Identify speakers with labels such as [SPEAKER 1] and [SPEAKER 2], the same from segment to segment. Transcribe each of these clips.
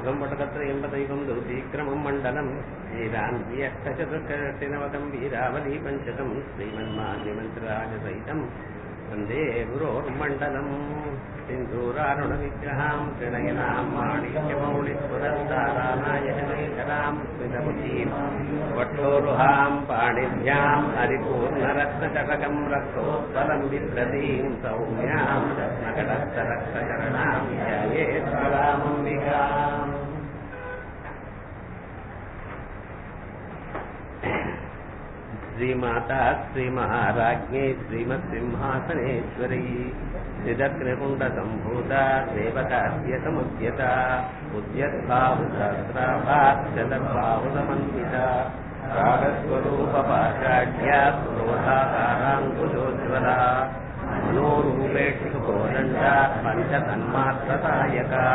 [SPEAKER 1] சுகம் வடகத்திரயம்பதைகம் துர்தீக்கிரமம் மண்டலம் ஸ்ரீராந்தி அஷ்டசதுர்கட்டினவகம் வீராவலி பஞ்சகம் ஸ்ரீமன்மான்யமந்திராஜசைதம் வந்தே குரோர்மண்டலம் சிந்தூராருண விக்கிரகாம் திரணயனாம் மாணிக்யமௌளிஸ்வரந்தாராநாயகநேகராம் ஸ்மிதமுகீம் வட்டோருहाम् पाणिभ्याम् हरिपूर्णरत्नचटकम् रक्तोत्पलम् बिभ्रतीम् सौम्याम् रत्नकटस्थरक्तचरणाम् ध्यायेश्वरामम्बिकाम् श्रीमाता श्रीमहाराज्ञी श्रीमत्सिंहासनेश्वरी त्रिदग्निकुण्डसम्भूता देवकार्यसमुद्यता उद्यद्बाहुसहस्राभाक्षदबाहुसमन्विता रागस्वरूपपाषाढ्या क्रोधाकाराङ्कुशोज्ज्वला मनोरूपेक्षु कोदण्डा पञ्चतन्मात्रसायका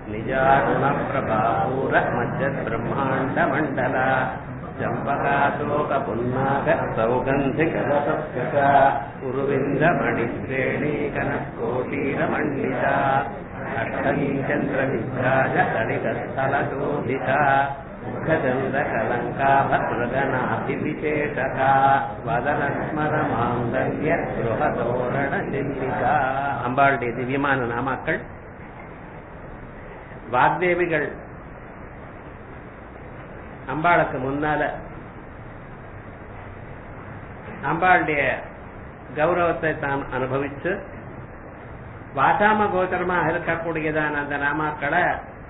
[SPEAKER 1] निजारुणप्रभापूरमज्जद्ब्रह्माण्डमण्डला चम्पकाशोकपुन्नाग सौगन्धिकलसस्यक उरुविन्दमणिश्रेणीकनकोटीरमण्डिता अष्टमीचन्द्रविभ्राज ललितस्थलशोभिता मुखचन्द्रकलङ्काभमृगनाभिविशेषका वदनस्मरमाङ्गल्य गृहतोरणशिल्पिका அம்பாளுடைய திவ்யமான நாமாக்கள் வாக்தேவிகள் அம்பாளுக்கு முன்னால அம்பாளுடைய கௌரவத்தை தான் அனுபவிச்சு வாசாம கோச்சரமாக இருக்கக்கூடியதான அந்த நாமாக்களை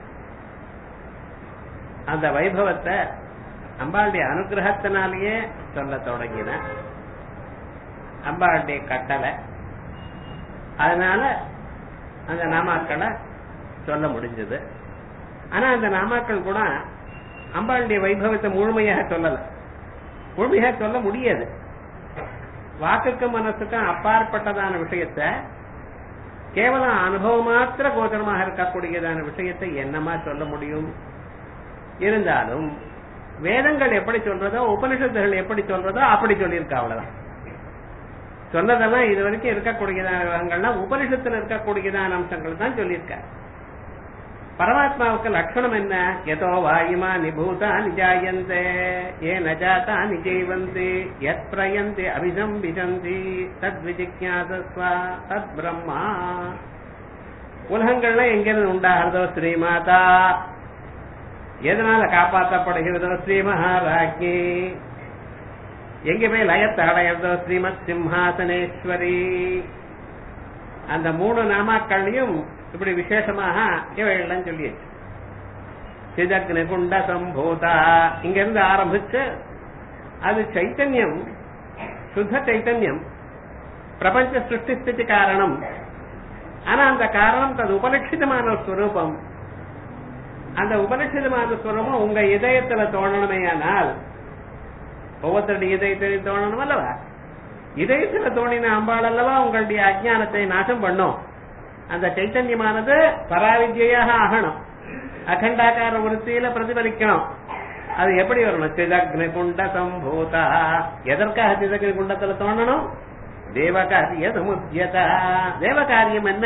[SPEAKER 1] அந்த வைபவத்தை அம்பாளுடைய அனுகிரகத்தினாலேயே சொல்ல தொடங்கின அம்பாளுடைய கட்டளை அதனால அந்த நாமாக்களை சொல்ல முடிஞ்சது ஆனா அந்த நாமாக்கள் கூட அம்பாளுடைய வைபவத்தை முழுமையாக சொல்லல முழுமையாக சொல்ல முடியாது வாக்குக்கும் மனசுக்கும் அப்பாற்பட்டதான விஷயத்த கேவலம் அனுபவம் மாத்திர கோச்சரமாக இருக்கக்கூடியதான விஷயத்தை என்னமா சொல்ல முடியும் இருந்தாலும் வேதங்கள் எப்படி சொல்றதோ உபனிஷத்துகள் எப்படி சொல்றதோ அப்படி சொல்லியிருக்கா அவ்வளவுதான் சொன்னதெல்லாம் இது வரைக்கும் இருக்கக்கூடியதான உபனிஷத்துல இருக்கக்கூடியதான அம்சங்கள் தான் சொல்லியிருக்க பரமாத்மாவுக்கு லட்சணம் என்ன எதோ வாயுமா நிபூதா நிஜாயந்தே ஏ நஜாத்தா நிஜைவந்தி எத் பிரயந்தி அபிசம் விசந்தி தத் விஜிக்யாசஸ்வா தத் பிரம்மா உலகங்கள்லாம் எங்கிருந்து உண்டாகிறதோ ஸ்ரீமாதா எதனால காப்பாற்றப்படுகிறதோ ஸ்ரீ மகாராஜி எங்க போய் லயத்தை அடையிறதோ ஸ்ரீமத் சிம்ஹாசனேஸ்வரி அந்த மூணு நாமாக்கள்லையும் இப்படி விசேஷமாக இவைகள்லாம் சொல்லியாச்சு சிதக் நிகுண்ட சம்பூதா இங்க இருந்து ஆரம்பிச்சு அது சைத்தன்யம் சுத்த சைத்தன்யம் பிரபஞ்ச சிருஷ்டி ஸ்திதி காரணம் ஆனா அந்த காரணம் தது உபலட்சிதமான ஸ்வரூபம் அந்த உபலட்சிதமான ஸ்வரூபம் உங்க இதயத்துல தோணணுமேயானால் ஒவ்வொருத்தருடைய இதயத்திலையும் தோணணும் அல்லவா இதயத்துல தோணின அம்பாள் அல்லவா உங்களுடைய அஜானத்தை நாசம் பண்ணும் அந்த சைத்தன்யமானது பராவித்யாக ஆகணும் அகண்டாக்கார விருத்தியில பிரதிபலிக்கணும் அது எப்படி வரணும் சிதக்னி குண்ட சம்பூதா எதற்காக சிதக்னி குண்டத்துல தோணணும் தேவகாரிய சமுத்தியதா தேவகாரியம் என்ன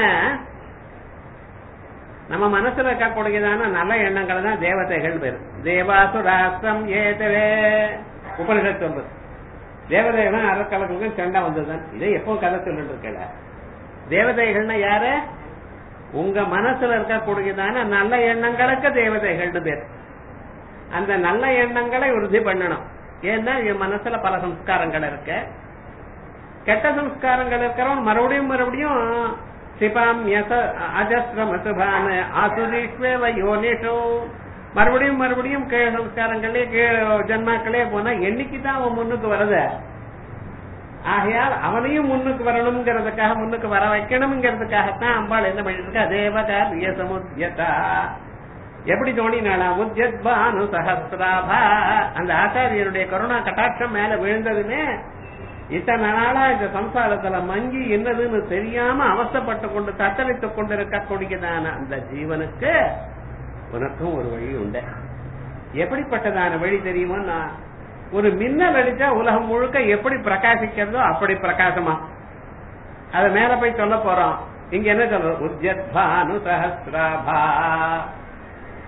[SPEAKER 1] நம்ம மனசுல இருக்கக்கூடியதான நல்ல எண்ணங்கள் தான் தேவதைகள் பேரு தேவாசுராஸ்திரம் ஏதவே உபனிஷத் சொல்றது தேவதைகள் அறக்கலங்களுக்கும் சண்டை வந்ததுதான் இதை எப்போ கதை சொல்லிட்டு இருக்கல தேவதைகள்னா யாரு உங்க மனசுல இருக்கக்கூடியதான நல்ல எண்ணங்களுக்கு தேவதைகள்னு பேர் அந்த நல்ல எண்ணங்களை உறுதி பண்ணணும் ஏன்னா என் மனசுல பல சம்ஸ்காரங்கள் இருக்கு கெட்ட சம்ஸ்காரங்கள் இருக்கிறவன் மறுபடியும் மறுபடியும் சிபாம் அஜஸ்ரமசுபான ஆசுரீஸ்வேவ யோனிஷோ மறுபடியும் மறுபடியும் கீழ சம்ஸ்காரங்களே கீழ ஜன்மாக்களே போனா என்னைக்கு தான் அவன் முன்னுக்கு வருத ஆகையால் அவனையும் முன்னுக்கு வரணுங்கிறதுக்காக முன்னுக்கு வர வைக்கணுங்கிறதுக்காகத்தான் அம்பாள் என்ன பண்ணிருக்கா தேவகாரிய சமுத்தியதா எப்படி தோணினாளா உத்யத் பானு சஹசிராபா அந்த ஆச்சாரியனுடைய கருணா கட்டாட்சம் மேல விழுந்ததுமே இத்தனை நாளா இந்த சம்சாரத்துல மங்கி என்னதுன்னு தெரியாம அவசப்பட்டு கொண்டு தத்தளித்துக் கொண்டு இருக்கக்கூடியதான அந்த ஜீவனுக்கு உனக்கும் ஒரு வழி உண்டு எப்படிப்பட்டதான வழி தெரியுமோ ஒரு மின்னல் அடிச்சா உலகம் முழுக்க எப்படி பிரகாசிக்கிறதோ அப்படி பிரகாசமா அது மேல போய் சொல்ல போறோம் இங்க என்ன சொல்றோம் உத்யத் பானு சஹசிராபா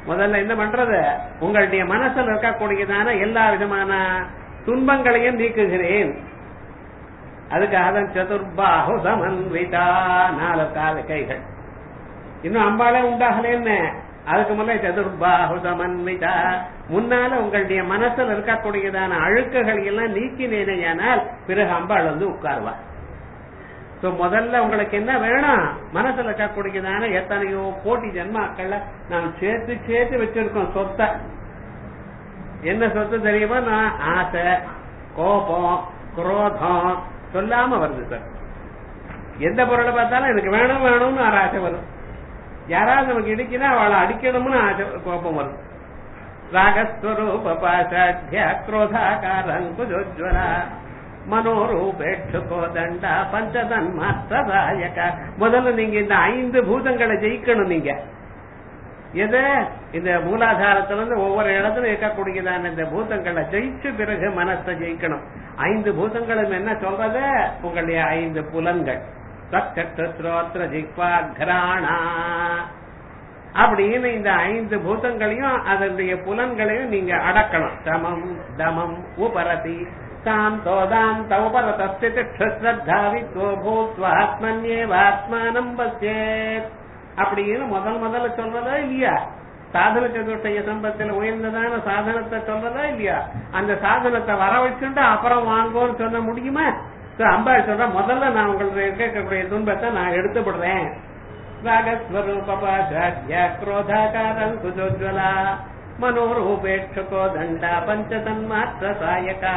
[SPEAKER 1] முதல்ல என்ன பண்றது உங்களுடைய மனசுல இருக்கக்கூடியதான எல்லா விதமான துன்பங்களையும் நீக்குகிறேன் அதுக்காக தான் சதுர்பாஹு சமன்விதா நாலு கால கைகள் இன்னும் அம்பாலே உண்டாகலன்னு அதுக்கு முன்னே சதுர்பாஹு சமன்விதா முன்னால உங்களுடைய மனசுல இருக்கக்கூடியதான அழுக்குகள் எல்லாம் நீக்கினேனையானால் பிறகு அம்பாள் வந்து உட்காருவா சோ முதல்ல உங்களுக்கு என்ன வேணும் மனசுல இருக்கக்கூடியதான எத்தனையோ கோடி ஜென்மாக்கள்ல நாம் சேர்த்து சேர்த்து வச்சிருக்கோம் சொத்தை என்ன சொத்து தெரியுமா நான் ஆசை கோபம் குரோதம் சொல்லாம வருது சார் எந்த பொருளை பார்த்தாலும் எனக்கு வேணும் வேணும்னு ஒரு ஆசை வரும் யாராவது நமக்கு இடிக்கினா அவளை அடிக்கணும்னு ஆசை கோபம் வரும் ராகஸ்வரூப பாசாட்ய குரோதாகாரங்குஜோஜ்வரா மனோரூபேட்சுகோ தண்டா பஞ்சதன்மாத்திரதாயக முதல்ல நீங்க இந்த ஐந்து பூதங்களை ஜெயிக்கணும் நீங்க எது இந்த மூலாதாரத்துல இருந்து ஒவ்வொரு இடத்துல இருக்கக்கூடியதான இந்த பூதங்களை ஜெயிச்சு பிறகு மனசை ஜெயிக்கணும் ஐந்து பூதங்களும் என்ன சொல்றது உங்களுடைய ஐந்து புலன்கள் சக்கற்ற ஸ்ரோத்ர ஜிக்வா கிராணா அப்படின்னு இந்த ஐந்து பூதங்களையும் அதனுடைய புலன்களையும் நீங்க அடக்கணும் சமம் தமம் உபரதி சாந்தோதாந்த உபரதஸ்திரத்தாவித்வோ பூத்வாத்மன்யேவாத்மானம் பசேத் அப்படின்னு முதல் முதல்ல சொல்றதா இல்லையா சாதன சதுர்டைய சம்பத்தில் உயர்ந்ததான சாதனத்தை சொல்றதா இல்லையா அந்த சாதனத்தை வர வச்சுட்டு அப்புறம் வாங்கோன்னு சொல்ல முடியுமா அம்பாள் சொல்ற முதல்ல நான் உங்களுக்கு இருக்கக்கூடிய துன்பத்தை நான் எடுத்துப்படுறேன் ராகஸ்வரூபாசாட்ய குரோதாகாரம் சுஜோஜ்வலா மனோரூபேட்சகோ தண்டா பஞ்சதன்மாத்திர சாயகா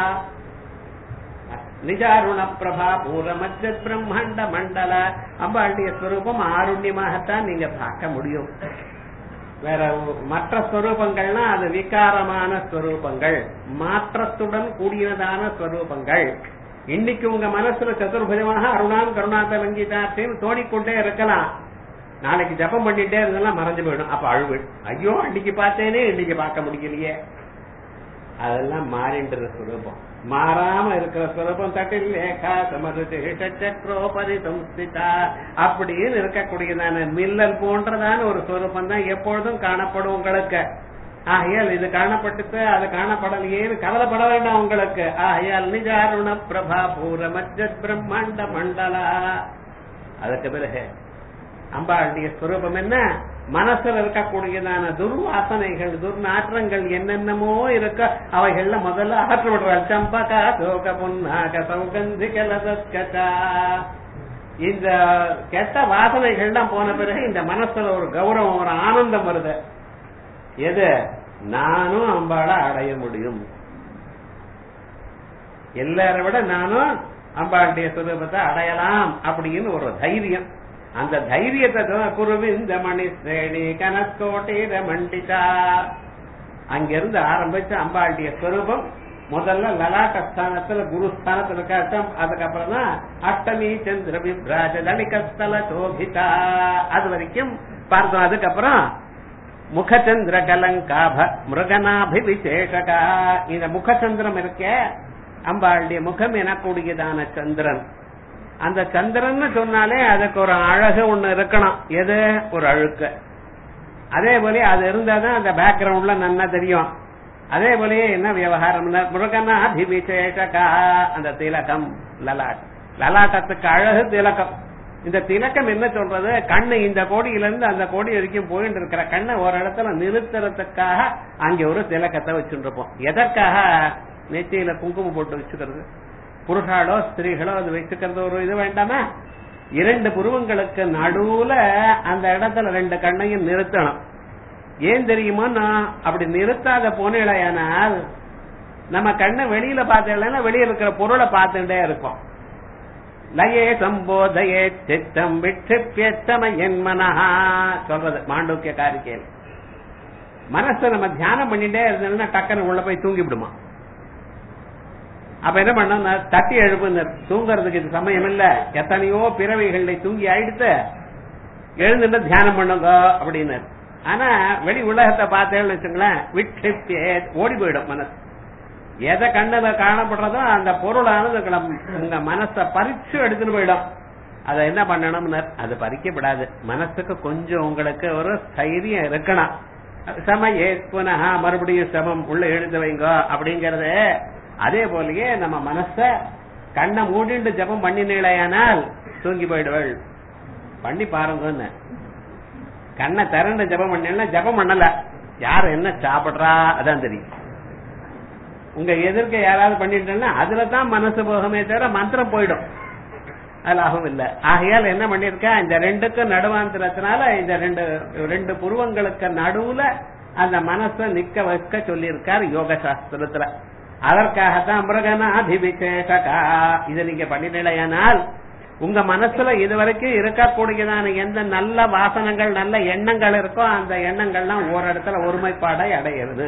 [SPEAKER 1] நிஜாருண பிரபா பூர மத்திய பிரம்மாண்ட மண்டல அம்பாளுடைய ஸ்வரூபம் ஆருண்யமாகத்தான் நீங்க பார்க்க முடியும் வேற மற்ற ஸ்வரூபங்கள்னா அது விகாரமான ஸ்வரூபங்கள் மாற்றத்துடன் கூடியதான ஸ்வரூபங்கள் இன்னைக்கு உங்க மனசுல சதுர்புஜமாக அருணாம் கருணாத்த வங்கிதார்த்தையும் தோணிக்கொண்டே இருக்கலாம் நாளைக்கு ஜபம் பண்ணிட்டே இருந்தெல்லாம் மறைஞ்சு போயிடும் அப்ப அழுவு ஐயோ அன்னைக்கு பார்த்தேனே இன்னைக்கு பார்க்க முடியலையே அதெல்லாம் மாறின்ற ஸ்வரூபம் மாறாம இருக்கிற ஸ்வரூபம் தட்டில் லேகா சமருதி சக்கரோபரி சம்ஸ்திதா அப்படின்னு இருக்கக்கூடியதான மில்லல் போன்றதான ஒரு ஸ்வரூபம் தான் எப்பொழுதும் காணப்படும் உங்களுக்கு ஆகையால் இது காணப்பட்டுச்சு அது காணப்படலையேன்னு கவலைப்பட வேண்டாம் உங்களுக்கு ஆகையால் நிஜாருண பிரபா பூர மத்திய பிரம்மாண்ட மண்டலா அதுக்கு பிறகு அம்பாளுடைய ஸ்வரூபம் என்ன மனசுல இருக்கக்கூடியதான துர்வாசனைகள் துர்நாற்றங்கள் என்னென்னமோ இருக்க அவைகள்ல முதல்ல அகற்ற விடுறாள் சம்பகா சோக பொன்னாக சௌகந்தி கலதா இந்த கெட்ட வாசனைகள்லாம் போன பிறகு இந்த மனசுல ஒரு கௌரவம் ஒரு ஆனந்தம் வருது எது நானும் அம்பாளை அடைய முடியும் எல்லாரை விட நானும் அம்பாளுடைய சுரூபத்தை அடையலாம் அப்படின்னு ஒரு தைரியம் அந்த தைரியத்தை குருவிந்த மணி ஸ்ரேணி கனக்கோட்டீர மண்டிதா அங்கிருந்து ஆரம்பிச்சு அம்பாளுடைய ஸ்வரூபம் முதல்ல லலாட்ட ஸ்தானத்துல குருஸ்தானத்துல இருக்காட்டம் அதுக்கப்புறம் தான் அஷ்டமி சந்திர விப்ராஜ தலிகஸ்தல சோபிதா அது வரைக்கும் பார்த்தோம் அதுக்கப்புறம் முகச்சந்திர கலங்காப மிருகநாபி விசேஷகா இந்த முகச்சந்திரம் இருக்க அம்பாளுடைய முகம் எனக்கூடியதான சந்திரன் அந்த சந்திரன் சொன்னாலே அதுக்கு ஒரு அழகு ஒண்ணு இருக்கணும் எது ஒரு அழுக்கு அதே போல அது இருந்தாதான் அந்த பேக்ரவுண்ட்ல நல்லா தெரியும் அதே போலயே என்ன விவகாரம் முருகனாதிவிசேஷகா அந்த திலகம் லலாட் லலாட்டத்துக்கு அழகு திலகம் இந்த திலக்கம் என்ன சொல்றது கண்ணு இந்த கோடியில இருந்து அந்த கோடி வரைக்கும் போயிட்டு இருக்கிற கண்ணை ஒரு இடத்துல நிறுத்துறதுக்காக அங்க ஒரு திலக்கத்தை வச்சுட்டு இருப்போம் எதற்காக நெத்தியில குங்குமம் போட்டு வச்சுக்கிறது புருஷாலோ ஸ்திரீகளோ அது வச்சுக்கிறது ஒரு இது வேண்டாமா இரண்டு புருவங்களுக்கு நடுவுல அந்த இடத்துல ரெண்டு கண்ணையும் நிறுத்தணும் ஏன் தெரியுமா நான் அப்படி நிறுத்தாத போனேனால் நம்ம கண்ணை வெளியில பார்த்தேன்னா வெளியே இருக்கிற பொருளை பார்த்துட்டே இருக்கோம் லயே சம்போதயே சித்தம் விட்சிப்பியத்தம என் மனஹா சொல்றது மாண்டூக்கிய காரிக்கையில் மனசை நம்ம தியானம் பண்ணிட்டே இருந்தோம்னா டக்குன்னு உள்ள போய் தூங்கி விடுமா அப்ப என்ன பண்ண தட்டி எழுப்புனர் தூங்குறதுக்கு இது சமயம் இல்ல எத்தனையோ பிறவைகளை தூங்கி ஆயிடுத்து எழுந்துட்டு தியானம் பண்ணுங்க அப்படின்னு ஆனா வெளி உலகத்தை பார்த்தேன்னு வச்சுங்களேன் விட்டு ஓடி போயிடும் மனசு எதை கண்ணுல காணப்படுறதோ அந்த பொருளானது உங்க மனசை பறிச்சு எடுத்துட்டு போயிடும் அதை என்ன பண்ணணும்னு அது பறிக்கப்படாது மனசுக்கு கொஞ்சம் உங்களுக்கு ஒரு தைரியம் இருக்கணும் சமயே புனக மறுபடியும் சமம் உள்ள எழுந்து வைங்க அப்படிங்கறது அதே போலயே நம்ம மனச கண்ணை மூடிண்டு ஜபம் பண்ணினீழையானால் தூங்கி போயிடுவள் பண்ணி பாருங்கன்னு கண்ணை திரண்டு ஜபம் பண்ணா ஜபம் பண்ணல யாரு என்ன சாப்பிடுறா அதான் தெரியும் உங்க எதிர்க்க யாராவது பண்ணிட்டேன்னா அதுல தான் மனசு போகமே தவிர மந்திரம் போயிடும் அது லாபம் இல்ல ஆகையால் என்ன பண்ணிருக்க இந்த ரெண்டுக்கும் நடுவாந்திரத்தினால இந்த ரெண்டு ரெண்டு புருவங்களுக்கு நடுவுல அந்த மனசை நிக்க வைக்க சொல்லியிருக்கார் யோக சாஸ்திரத்துல அதற்காகத்தான் மிருகனாதிவிசேஷகா இதை நீங்க பண்ணினீங்களேயானால் உங்க மனசுல இதுவரைக்கும் இருக்கக்கூடியதான எந்த நல்ல வாசனங்கள் நல்ல எண்ணங்கள் இருக்கோ அந்த எண்ணங்கள்லாம் ஒரு இடத்துல ஒருமைப்பாடை அடையிறது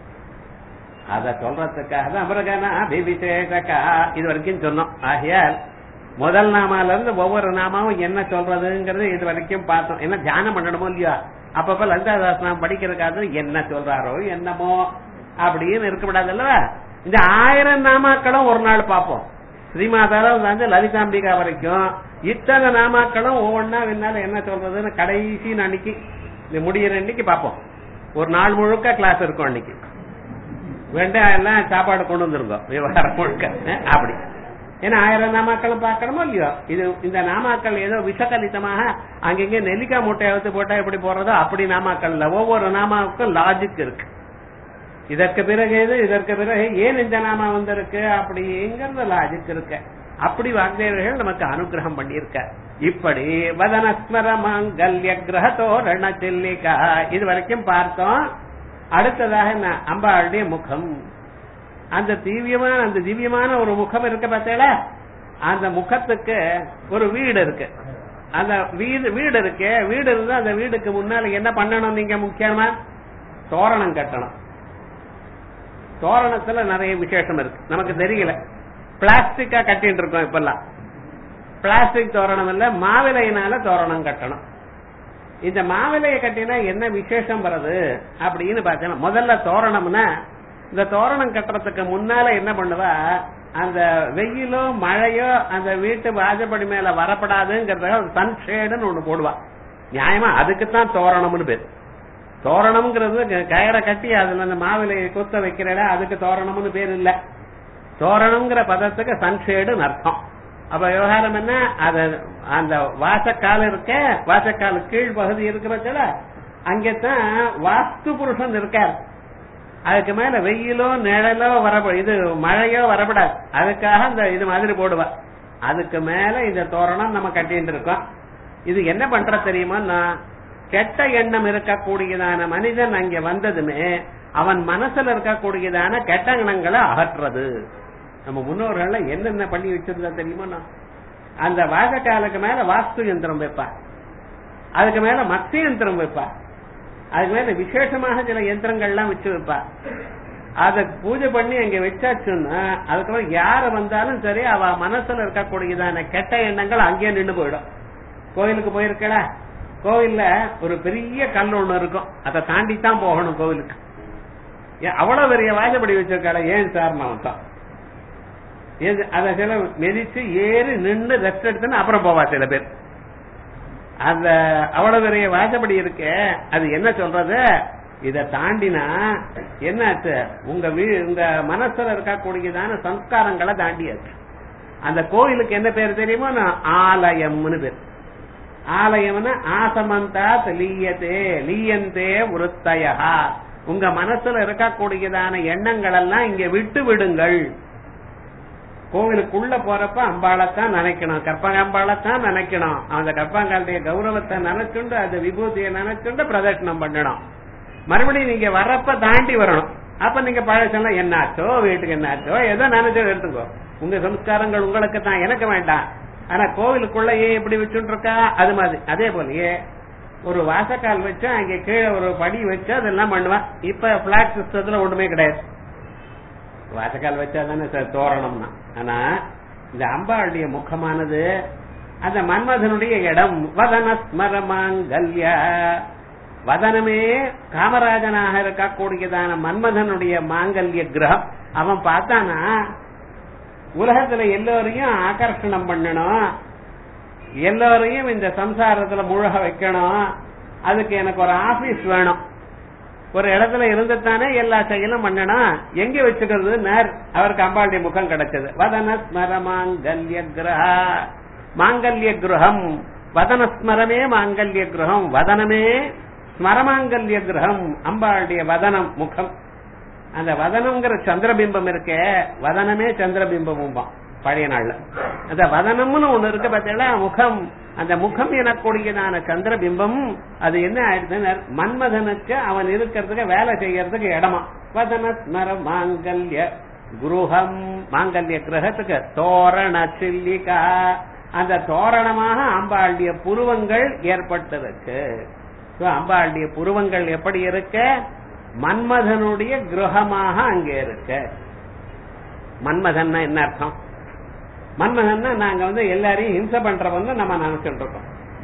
[SPEAKER 1] அத சொல்றதுக்காக தான் மிருகனாதிவிசேஷகா இது வரைக்கும் சொன்னோம் ஆகையால் முதல் நாமால இருந்து ஒவ்வொரு நாமாவும் என்ன சொல்றதுங்கிறது இது வரைக்கும் பார்த்தோம் என்ன தியானம் பண்ணணுமோ இல்லையா அப்பப்ப லலிதாதாசனம் படிக்கிறதுக்காக என்ன சொல்றாரோ என்னமோ அப்படின்னு இருக்கக்கூடாது அல்லவா இந்த ஆயிரம் நாமாக்களும் ஒரு நாள் பார்ப்போம் ஸ்ரீமாதால வந்து லலிதாம்பிகா வரைக்கும் இத்தனை நாமாக்களும் ஒவ்வொன்னா என்னால என்ன சொல்றதுன்னு கடைசி அன்னைக்கு இந்த முடியிற அன்னைக்கு பார்ப்போம் ஒரு நாள் முழுக்க கிளாஸ் இருக்கும் அன்னைக்கு வேண்டாம் எல்லாம் சாப்பாடு கொண்டு வந்துருங்க விவகாரம் முழுக்க அஹ், அப்படி ஏன்னா ஆயிரம் நாமாக்களும் பார்க்கணுமோ இல்லையோ இது இந்த நாமாக்கள் ஏதோ விஷகலிதமாக அங்கங்க நெல்லிக்காய் மூட்டை அவுத்து போட்டா எப்படி போறதோ அப்படி நாமாக்கள் இல்ல ஒவ்வொரு நாமாவுக்கும் லாஜிக் இருக்கு இதற்கு பிறகு இது இதற்கு பிறகு ஏன் இந்த நாமா வந்திருக்கு அப்படிங்கறது லாஜிக் இருக்கு அப்படி வாக்தேவர்கள் நமக்கு அனுகிரகம் பண்ணியிருக்க இப்படி வதனஸ்மர மாங்கல்ய கிரகத்தோரண சில்லிகா இது வரைக்கும் பார்த்தோம் அடுத்ததாக என்ன அம்பாளுடைய முகம் அந்த திவ்யமான அந்த திவ்யமான ஒரு முகம் இருக்கு பார்த்தீங்களா அந்த முகத்துக்கு ஒரு வீடு இருக்கு அந்த வீடு வீடு இருக்கு வீடு இருந்தா அந்த வீடுக்கு முன்னால என்ன பண்ணணும் நீங்க முக்கியமா தோரணம் கட்டணும் தோரணத்துல நிறைய விசேஷம் இருக்கு நமக்கு தெரியல பிளாஸ்டிக்கா கட்டிட்டு இருக்கோம் இப்பெல்லாம் பிளாஸ்டிக் தோரணம் இல்ல மாவிலையினால தோரணம் கட்டணும் இந்த மாவிலையை கட்டினா என்ன விசேஷம் வருது அப்படின்னு பார்த்தேன்னா முதல்ல தோரணம்னா இந்த தோரணம் கட்டுறதுக்கு முன்னால என்ன பண்ணுவா அந்த வெயிலோ மழையோ அந்த வீட்டு வாஜப்படி மேல வரப்படாதுங்கிறத சன்ஷேடுன்னு ஒண்ணு போடுவா நியாயமா அதுக்குத்தான் தோரணம்னு பேர் தோரணம்ங்கிறது க- கயரை கட்டி அதுல அந்த மாவிலையை குத்த வைக்கிறடா அதுக்கு தோரணம்னு பேர் இல்ல தோரணம்ங்கிற பதத்துக்கு சன்ஷேடுன்னு அர்த்தம் அப்ப விவகாரம் என்ன அது அந்த வாசக்கால் இருக்க வாசக்கால் கீழ் பகுதி இருக்கிறதுல அங்கத்தான் வாஸ்து புருஷன் இருக்கார் அதுக்கு மேல வெயிலோ நிழலோ வர இது மழையோ வரப்படாது அதுக்காக இந்த இது மாதிரி போடுவா அதுக்கு மேல இந்த தோரணம் நம்ம கட்டிட்டு இருக்கோம் இது என்ன பண்ற தெரியுமா கெட்ட எண்ணம் இருக்கக்கூடியதான மனிதன் அங்க வந்ததுமே அவன் மனசுல இருக்கக்கூடியதான கெட்ட எண்ணங்களை அகற்றுறது நம்ம முன்னோர்கள் என்னென்ன பண்ணி வச்சிருந்தா தெரியுமா அந்த வாசக்காலுக்கு மேல வாஸ்து யந்திரம் வைப்பா அதுக்கு மேல மத்திய யந்திரம் வைப்பா அதுக்கு மேல விசேஷமாக சில யந்திரங்கள்லாம் வச்சு வைப்பா அத பூஜை பண்ணி அங்க வச்சாச்சுன்னா அதுக்கப்புறம் யாரு வந்தாலும் சரி அவ மனசுல இருக்கக்கூடியதான கெட்ட எண்ணங்கள் அங்கேயே நின்னு போயிடும் கோயிலுக்கு போயிருக்கல கோவில்ல ஒரு பெரிய கல் ஒண்ணு இருக்கும் அதை தாண்டி தான் போகணும் கோவிலுக்கு ஏன் அவ்வளவு பெரிய வாஜப்படி வச்சிருக்காள ஏன் சார் நான் தான் எது அத சில மெதிச்சு ஏறி நின்னு ரெஸ்ட் எடுத்துன்னு அப்புறம் போவா சில பேர் அந்த அவ்வளவு பெரிய வாசப்படி இருக்கு அது என்ன சொல்றது இத தாண்டினா என்னாச்சு உங்க வீ உங்க மனசுல இருக்கக்கூடியதான சம்ஸ்காரங்களை தாண்டியாச்சு அந்த கோயிலுக்கு என்ன பேர் தெரியுமா நான் ஆலயம்னு பேர் ஆலயம்னா ஆசமந்தா லீயத்தே லீயந்தே உருத்தயா உங்க மனசுல இருக்கக்கூடியதான எண்ணங்கள் எல்லாம் இங்க விட்டு விடுங்கள் கோவிலுக்குள்ள போறப்ப அம்பாளைத்தான் நினைக்கணும் கற்பகாம்பாளைத்தான் நினைக்கணும் அந்த கற்பகாளுடைய கௌரவத்தை நினைச்சுண்டு அந்த விபூதியை நினைச்சுண்டு பிரதட்சணம் பண்ணணும் மறுபடியும் நீங்க வர்றப்ப தாண்டி வரணும் அப்ப நீங்க பழசெல்லாம் என்னாச்சோ வீட்டுக்கு என்னாச்சோ ஏதோ நினைச்சோ எடுத்துக்கோ உங்க சம்ஸ்காரங்கள் உங்களுக்கு தான் எனக்கு வேண்டாம் ஆனா கோவிலுக்குள்ள ஏன் இப்படி வச்சுட்டு இருக்கா அது மாதிரி அதே போலயே ஒரு வாசக்கால் வச்சு அங்க கீழே ஒரு படி வச்சு அதெல்லாம் பண்ணுவேன் இப்ப பிளாட் சிஸ்டத்துல ஒண்ணுமே கிடையாது வாசக்கால் வச்சா தானே சார் தோரணம்னா ஆனா இந்த அம்பாளுடைய முகமானது அந்த மன்மதனுடைய இடம் வதன ஸ்மரமாங்கல்ய வதனமே காமராஜனாக இருக்கக்கூடியதான மன்மதனுடைய மாங்கல்ய கிரகம் அவன் பார்த்தானா உலகத்துல எல்லோரையும் ஆகர்ஷணம் பண்ணணும் எல்லோரையும் இந்த சம்சாரத்துல முழுக வைக்கணும் அதுக்கு எனக்கு ஒரு ஆபீஸ் வேணும் ஒரு இடத்துல இருந்துட்டானே எல்லா செயலும் பண்ணனா எங்க வச்சுக்கிறது நேர் அவருக்கு அம்பாளுடைய முகம் கிடைச்சது வதன ஸ்மர மாங்கல்ய கிரகா மாங்கல்ய கிரகம் வதன ஸ்மரமே மாங்கல்ய கிரகம் வதனமே ஸ்மரமாங்கல்ய கிரகம் அம்பாளுடைய வதனம் முகம் அந்த வதனம்ங்கிற சந்திரபிம்பம் இருக்கே வதனமே சந்திரபிம்பமும்பான் பழைய நாள்ல அந்த வதனம்னு ஒண்ணு இருக்கு பார்த்தீங்களா முகம் அந்த முகம் எனக்கூடியதான சந்திரபிம்பம் அது என்ன ஆயிடுதுன்னு மன்மதனுக்கு அவன் இருக்கிறதுக்கு வேலை செய்யறதுக்கு இடமா வதன ஸ்மர மாங்கல்ய குருஹம் மாங்கல்ய கிரகத்துக்கு தோரண சில்லிகா அந்த தோரணமாக அம்பாளுடைய புருவங்கள் ஏற்பட்டிருக்கு So, அம்பாளுடைய புருவங்கள் எப்படி இருக்க மன்மதனுடைய கிரகமாக அங்கே இருக்க மன்மதன்னா என்ன அர்த்தம் மன்மதன்னா நாங்க வந்து எல்லாரையும் ஹிம்சை பண்றவன் நம்ம நினைச்சிட்டு இருக்கோம்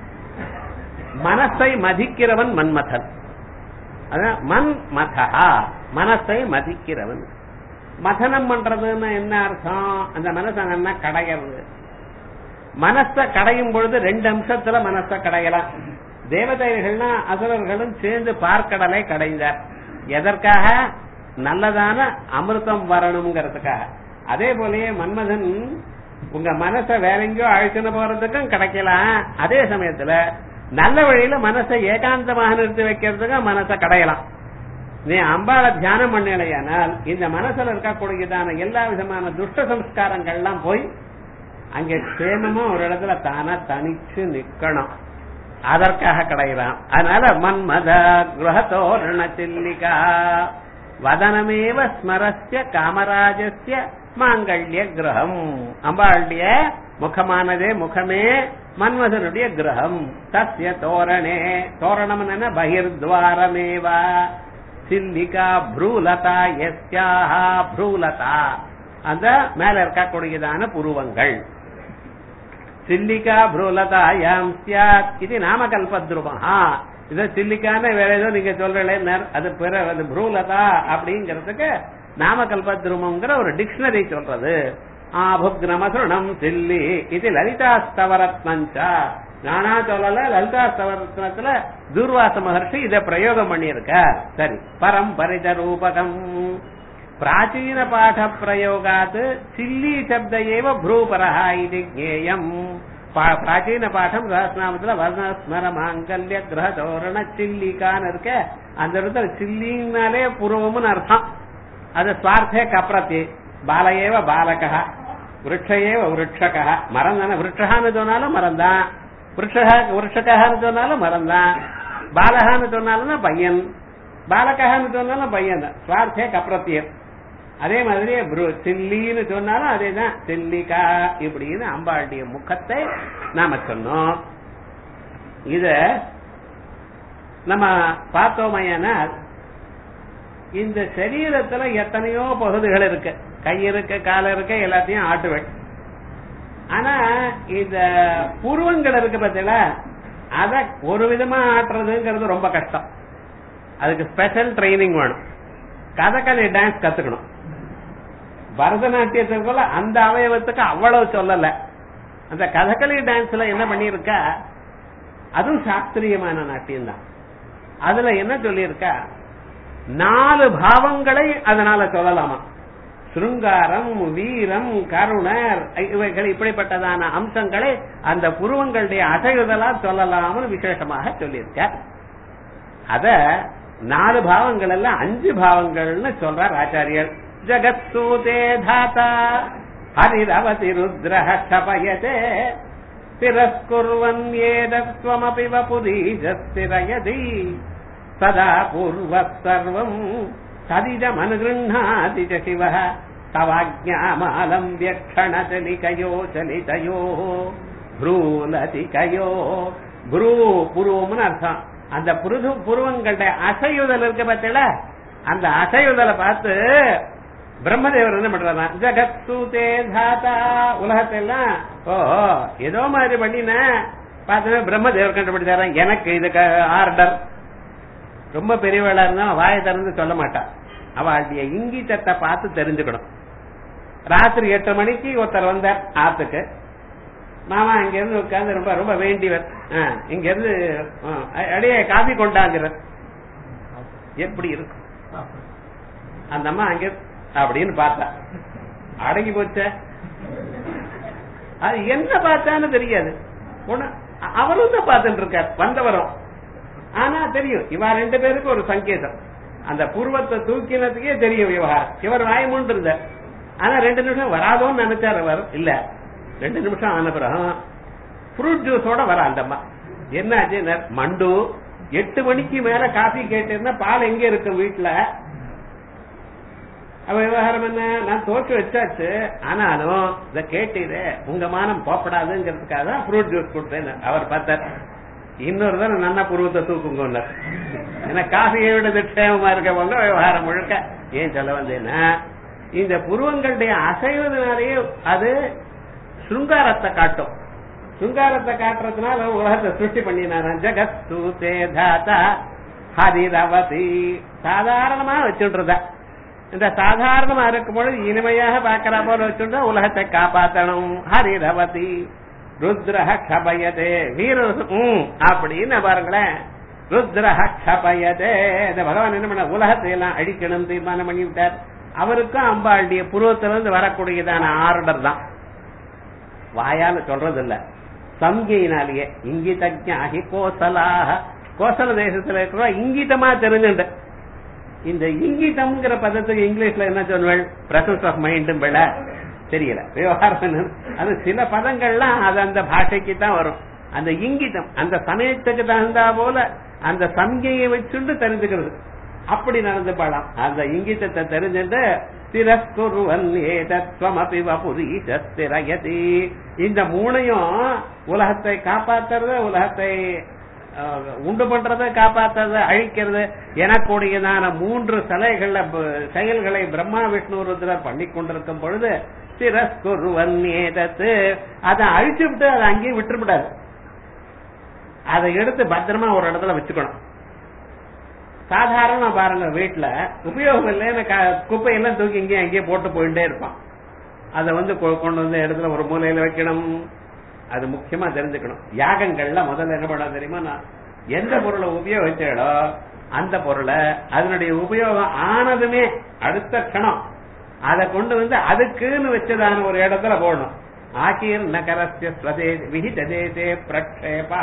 [SPEAKER 1] மனசை மதிக்கிறவன் மன்மதன் அதான் மன் மதா மனசை மதிக்கிறவன் மதனம் பண்றதுன்னு என்ன அர்த்தம் அந்த மனசை என்ன கடையிறது மனசை கடையும் பொழுது ரெண்டு அம்சத்துல மனசை கடையலாம் தேவதைகள்னா அசுரர்களும் சேர்ந்து பார்க்கடலை கடைந்தார் எதற்காக நல்லதான அமிர்தம் வரணுங்கிறதுக்காக அதே போலயே மன்மதன் உங்க மனசை வேற எங்கேயோ அழைச்சுன்னு போறதுக்கும் கிடைக்கலாம் அதே சமயத்துல நல்ல வழியில மனசை ஏகாந்தமாக நிறுத்தி வைக்கிறதுக்கு மனசை கடையலாம் நீ அம்பாள தியானம் பண்ணலையானால் இந்த மனசுல இருக்கக்கூடியதான எல்லா விதமான துஷ்ட சம்ஸ்காரங்கள்லாம் போய் அங்க சேமமா ஒரு இடத்துல தானா தனிச்சு நிக்கணும் அதற்காக கிடையலாம் அதனால மன்மத கிரகத்தோரண சில்லிகா வதனமேவ ஸ்மரஸ்ய காமராஜஸ்ய மாங்கல்ய கிரகம் அம்பாளுடைய முகமானதே முகமே மன்மதனுடைய கிரகம் தஸ்ய தோரணே தோரணம் என்ன பகிர்துவாரமேவா சில்லிகா ப்ரூலதா எஸ்யாஹா ப்ரூலதா அந்த மேல இருக்கக்கூடியதான புருவங்கள் சில்லிகா ப்ரூலதா யாம் சியாத் இது நாமகல்பத்ருமஹா இது சில்லிக்கான வேற ஏதோ நீங்க சொல்றேன் அது பிற அது ப்ரூலதா அப்படிங்கறதுக்கு நாமகல்பத்ருமங்கிற ஒரு டிக்ஷனரி சொல்றது ஆபுக்னமசுரணம் சில்லி இது லலிதாஸ்தவரத்னஞ்சா நானா சொல்லல லலிதாஸ்தவரத்னத்துல தூர்வாச மகர்ஷி இத பிரயோகம் பண்ணியிருக்கார் சரி பரம்பரித ரூபகம் பிராச்சீன பாட பிரயோகாத் சில்லி சப்த ஏவ ப்ரூபரஹ இது ஜேயம் பிராச்சீன பாடம் சஹஸ்நாமத்துல வர்ண ஸ்மர மாங்கல்ய கிரக தோரண சில்லிக்கான்னு இருக்க அந்த இடத்துல சில்லினாலே பூர்வம்னு அர்த்தம் அது ஸ்வார்த்தே கப்ரத்தி பாலையேவ பாலகா விரட்சையேவ விரட்சகா மரம் தானே விரட்சகான்னு சொன்னாலும் மரம் தான் விரட்சகான்னு சொன்னாலும் மரம் தான் பாலகான்னு சொன்னாலும் பையன் பாலகான்னு சொன்னாலும் பையன் தான் ஸ்வார்த்தே கப்ரத்தியம் அதே மாதிரி சில்லின்னு சொன்னாலும் அதேதான் சில்லிகா இப்படின்னு அம்பாளுடைய முகத்தை நாம சொன்னோம் இத நம்ம பார்த்தோமையானால் இந்த சரீரத்துல எத்தனையோ பகுதிகள் இருக்கு கை இருக்கு கால இருக்கு எல்லாத்தையும் ஆட்டுவேன் ஆனா இந்த புருவங்கள் இருக்கு பார்த்தீங்களா அத ஒரு விதமா ஆட்டுறதுங்கிறது ரொம்ப கஷ்டம் அதுக்கு ஸ்பெஷல் ட்ரைனிங் வேணும் கதகளி டான்ஸ் கத்துக்கணும் பரதநாட்டியத்துக்கு போல அந்த அவயவத்துக்கு அவ்வளவு சொல்லல அந்த கதகளி டான்ஸ்ல என்ன பண்ணிருக்கா அதுவும் சாஸ்திரியமான நாட்டியம் தான் அதுல என்ன சொல்லியிருக்கா நாலு பாவங்களை அதனால சொல்லலாமா சுருங்காரம் வீரம் கருணர் இவைகள் இப்படிப்பட்டதான அம்சங்களை அந்த புருவங்களுடைய அசைவுதலா சொல்லலாம்னு விசேஷமாக சொல்லியிருக்க அத நாலு பாவங்கள் எல்லாம் அஞ்சு பாவங்கள்னு சொல்றார் ஆச்சாரியர் ஜகத் சூதே தாத்தா ஹரிரவதி ருத்ரஹ கபயதே திரஸ்குர்வன் ஏதத்வமபி வபுதீஜஸ்திரயதி சதா பூர்வத் சர்வம் ததிஜமனுகிருண்ணாதி ச சிவः தவாஜ்ஞாமாலம் வியக்ஷணச்சலிகயோ சலிதயோ ப்ரூலதிகயோ புரு புருவம்னு அர்த்தம் அந்த புருது புருவங்கள்ட்ட அசையுதல் இருக்கு பார்த்தீங்கள அந்த அசையுதலை பார்த்து பிரம்மதேவர் என்ன பண்றாரா ஜகத் சூதே தாத்தா உலகத்தை எல்லாம் ஓ ஏதோ மாதிரி பண்ணின பார்த்து பிரம்மதேவர் கண்டுபிடிச்சாரா எனக்கு இதுக்கு ஆர்டர் ரொம்ப பெரியவளா இருந்தா வாயை திறந்து சொல்ல மாட்டா அவளுடைய இங்கிதத்தை பார்த்து தெரிஞ்சுக்கணும் ராத்திரி எட்டு மணிக்கு ஒருத்தர் வந்தார் ஆத்துக்கு மாமா இங்க இருந்து உட்கார்ந்து ரொம்ப ரொம்ப வேண்டியவர் இங்க இருந்து அடியே காஃபி கொண்டாங்கிறார் எப்படி இருக்கும் அந்த அம்மா அங்க அப்படின்னு பார்த்தா அடங்கி போச்ச அது என்ன பார்த்தான்னு தெரியாது ஒண்ணு அவரும் தான் பார்த்துட்டு இருக்கார் வந்தவரும் ஆனா தெரியும் இவா ரெண்டு பேருக்கு ஒரு சங்கேதம் அந்த பூர்வத்தை தூக்கினதுக்கே தெரியும் விவகாரம் இவர் வாயமுண்டு இருந்த ஆனா ரெண்டு நிமிஷம் வராதோன்னு நினைச்சார் அவர் இல்ல ரெண்டு நிமிஷம் ஆன பிறகு ஃப்ரூட் ஜூஸோட வர அந்த அம்மா என்னாச்சு மண்டு எட்டு மணிக்கு மேல காஃபி கேட்டிருந்தா பால் எங்க இருக்கு வீட்டுல அவ விவகாரம் என்ன நான் தோற்று வச்சாச்சு ஆனாலும் இத கேட்டீரே உங்க மானம் போப்படாதுங்கிறதுக்காக தான் ஃப்ரூட் ஜூஸ் கொடுத்தேன் அவர் பார்த்தார் இன்னொரு தான் நன்னா புருவத்தை தூக்குங்க ஏன்னா காஃபியை விட நிச்சயமா இருக்கவங்க விவகாரம் முழுக்க ஏன் சொல்ல வந்தேன்னா இந்த புருவங்களுடைய அசைவதனாலேயே அது சுங்காரத்தை காட்டும் சுங்காரத்தை காட்டுறதுனால உலகத்தை சிருஷ்டி பண்ணினாராம் ஜெகத் சூதே தாத்தா ஹரிரவதி சாதாரணமா வச்சுன்றத இந்த சாதாரணமா இருக்கும் பொழுது இனிமையாக பார்க்கிற போல வச்சுட்டா உலகத்தை காப்பாத்தணும் ஹரிரவதி ருத்ரஹ கபயதே வீர உம் அப்படின்னு பாருங்களேன் ருத்ரஹ கபயதே இந்த பகவான் என்ன பண்ண உலகத்தை எல்லாம் அழிக்கணும் தீர்மானம் பண்ணி விட்டார் அவருக்கும் அம்பாளுடைய புருவத்திலிருந்து வரக்கூடியதான ஆர்டர் தான் வாயால சொல்றது இல்ல சம்கையினாலேயே இங்கிதஜாகி கோசலாக கோசல தேசத்துல இருக்கிற இங்கிதமா தெரிஞ்சுண்டு இந்த இங்கிதம்ங்கிற பதத்துக்கு இங்கிலீஷ்ல என்ன சொல்வேள் பிரசன்ஸ் ஆஃப் மைண்டும் விட தெரியல விவகாரம் அது சில பதங்கள்லாம் அது அந்த பாஷைக்கு தான் வரும் அந்த இங்கிதம் அந்த சமயத்துக்கு தகுந்தா போல அந்த சம்கையை வச்சுண்டு தெரிஞ்சுக்கிறது அப்படி நடந்து பாடலாம் அந்த இங்கிதத்தை தெரிஞ்சுட்டு திரஸ்குருவன் ஏதத்வமபி வபுரீசஸ்திரயதி இந்த மூணையும் உலகத்தை காப்பாத்துறது உலகத்தை உண்டு பண்றது காப்பாத்துறது அழிக்கிறது எனக்கூடியதான மூன்று சிலைகள்ல செயல்களை பிரம்மா விஷ்ணு ருத்ரர் பண்ணி கொண்டிருக்கும் பொழுது திரஸ்குருவன் ஏதத்து அதை அழிச்சு விட்டு அதை அங்கேயே விட்டுவிடாது அதை எடுத்து பத்திரமா ஒரு இடத்துல வச்சுக்கணும் சாதாரண பாருங்க வீட்டுல உபயோகம் இல்லைன்னு குப்பையெல்லாம் தூக்கி இங்கே அங்கேயே போட்டு போயிட்டே இருப்பான் அதை வந்து கொண்டு வந்து இடத்துல ஒரு மூலையில வைக்கணும் அது முக்கியமா தெரிஞ்சுக்கணும் யாகங்கள்ல முதல்ல என்ன பண்ண தெரியுமா நான் எந்த பொருளை உபயோகிச்சாலோ அந்த பொருளை அதனுடைய உபயோகம் ஆனதுமே அடுத்த கணம் அதை கொண்டு வந்து அதுக்குன்னு வச்சதான ஒரு இடத்துல போடணும் ஆக்கீர் நகரஸ்ய ஸ்வதே விஹித தேசே பிரக்ஷேபா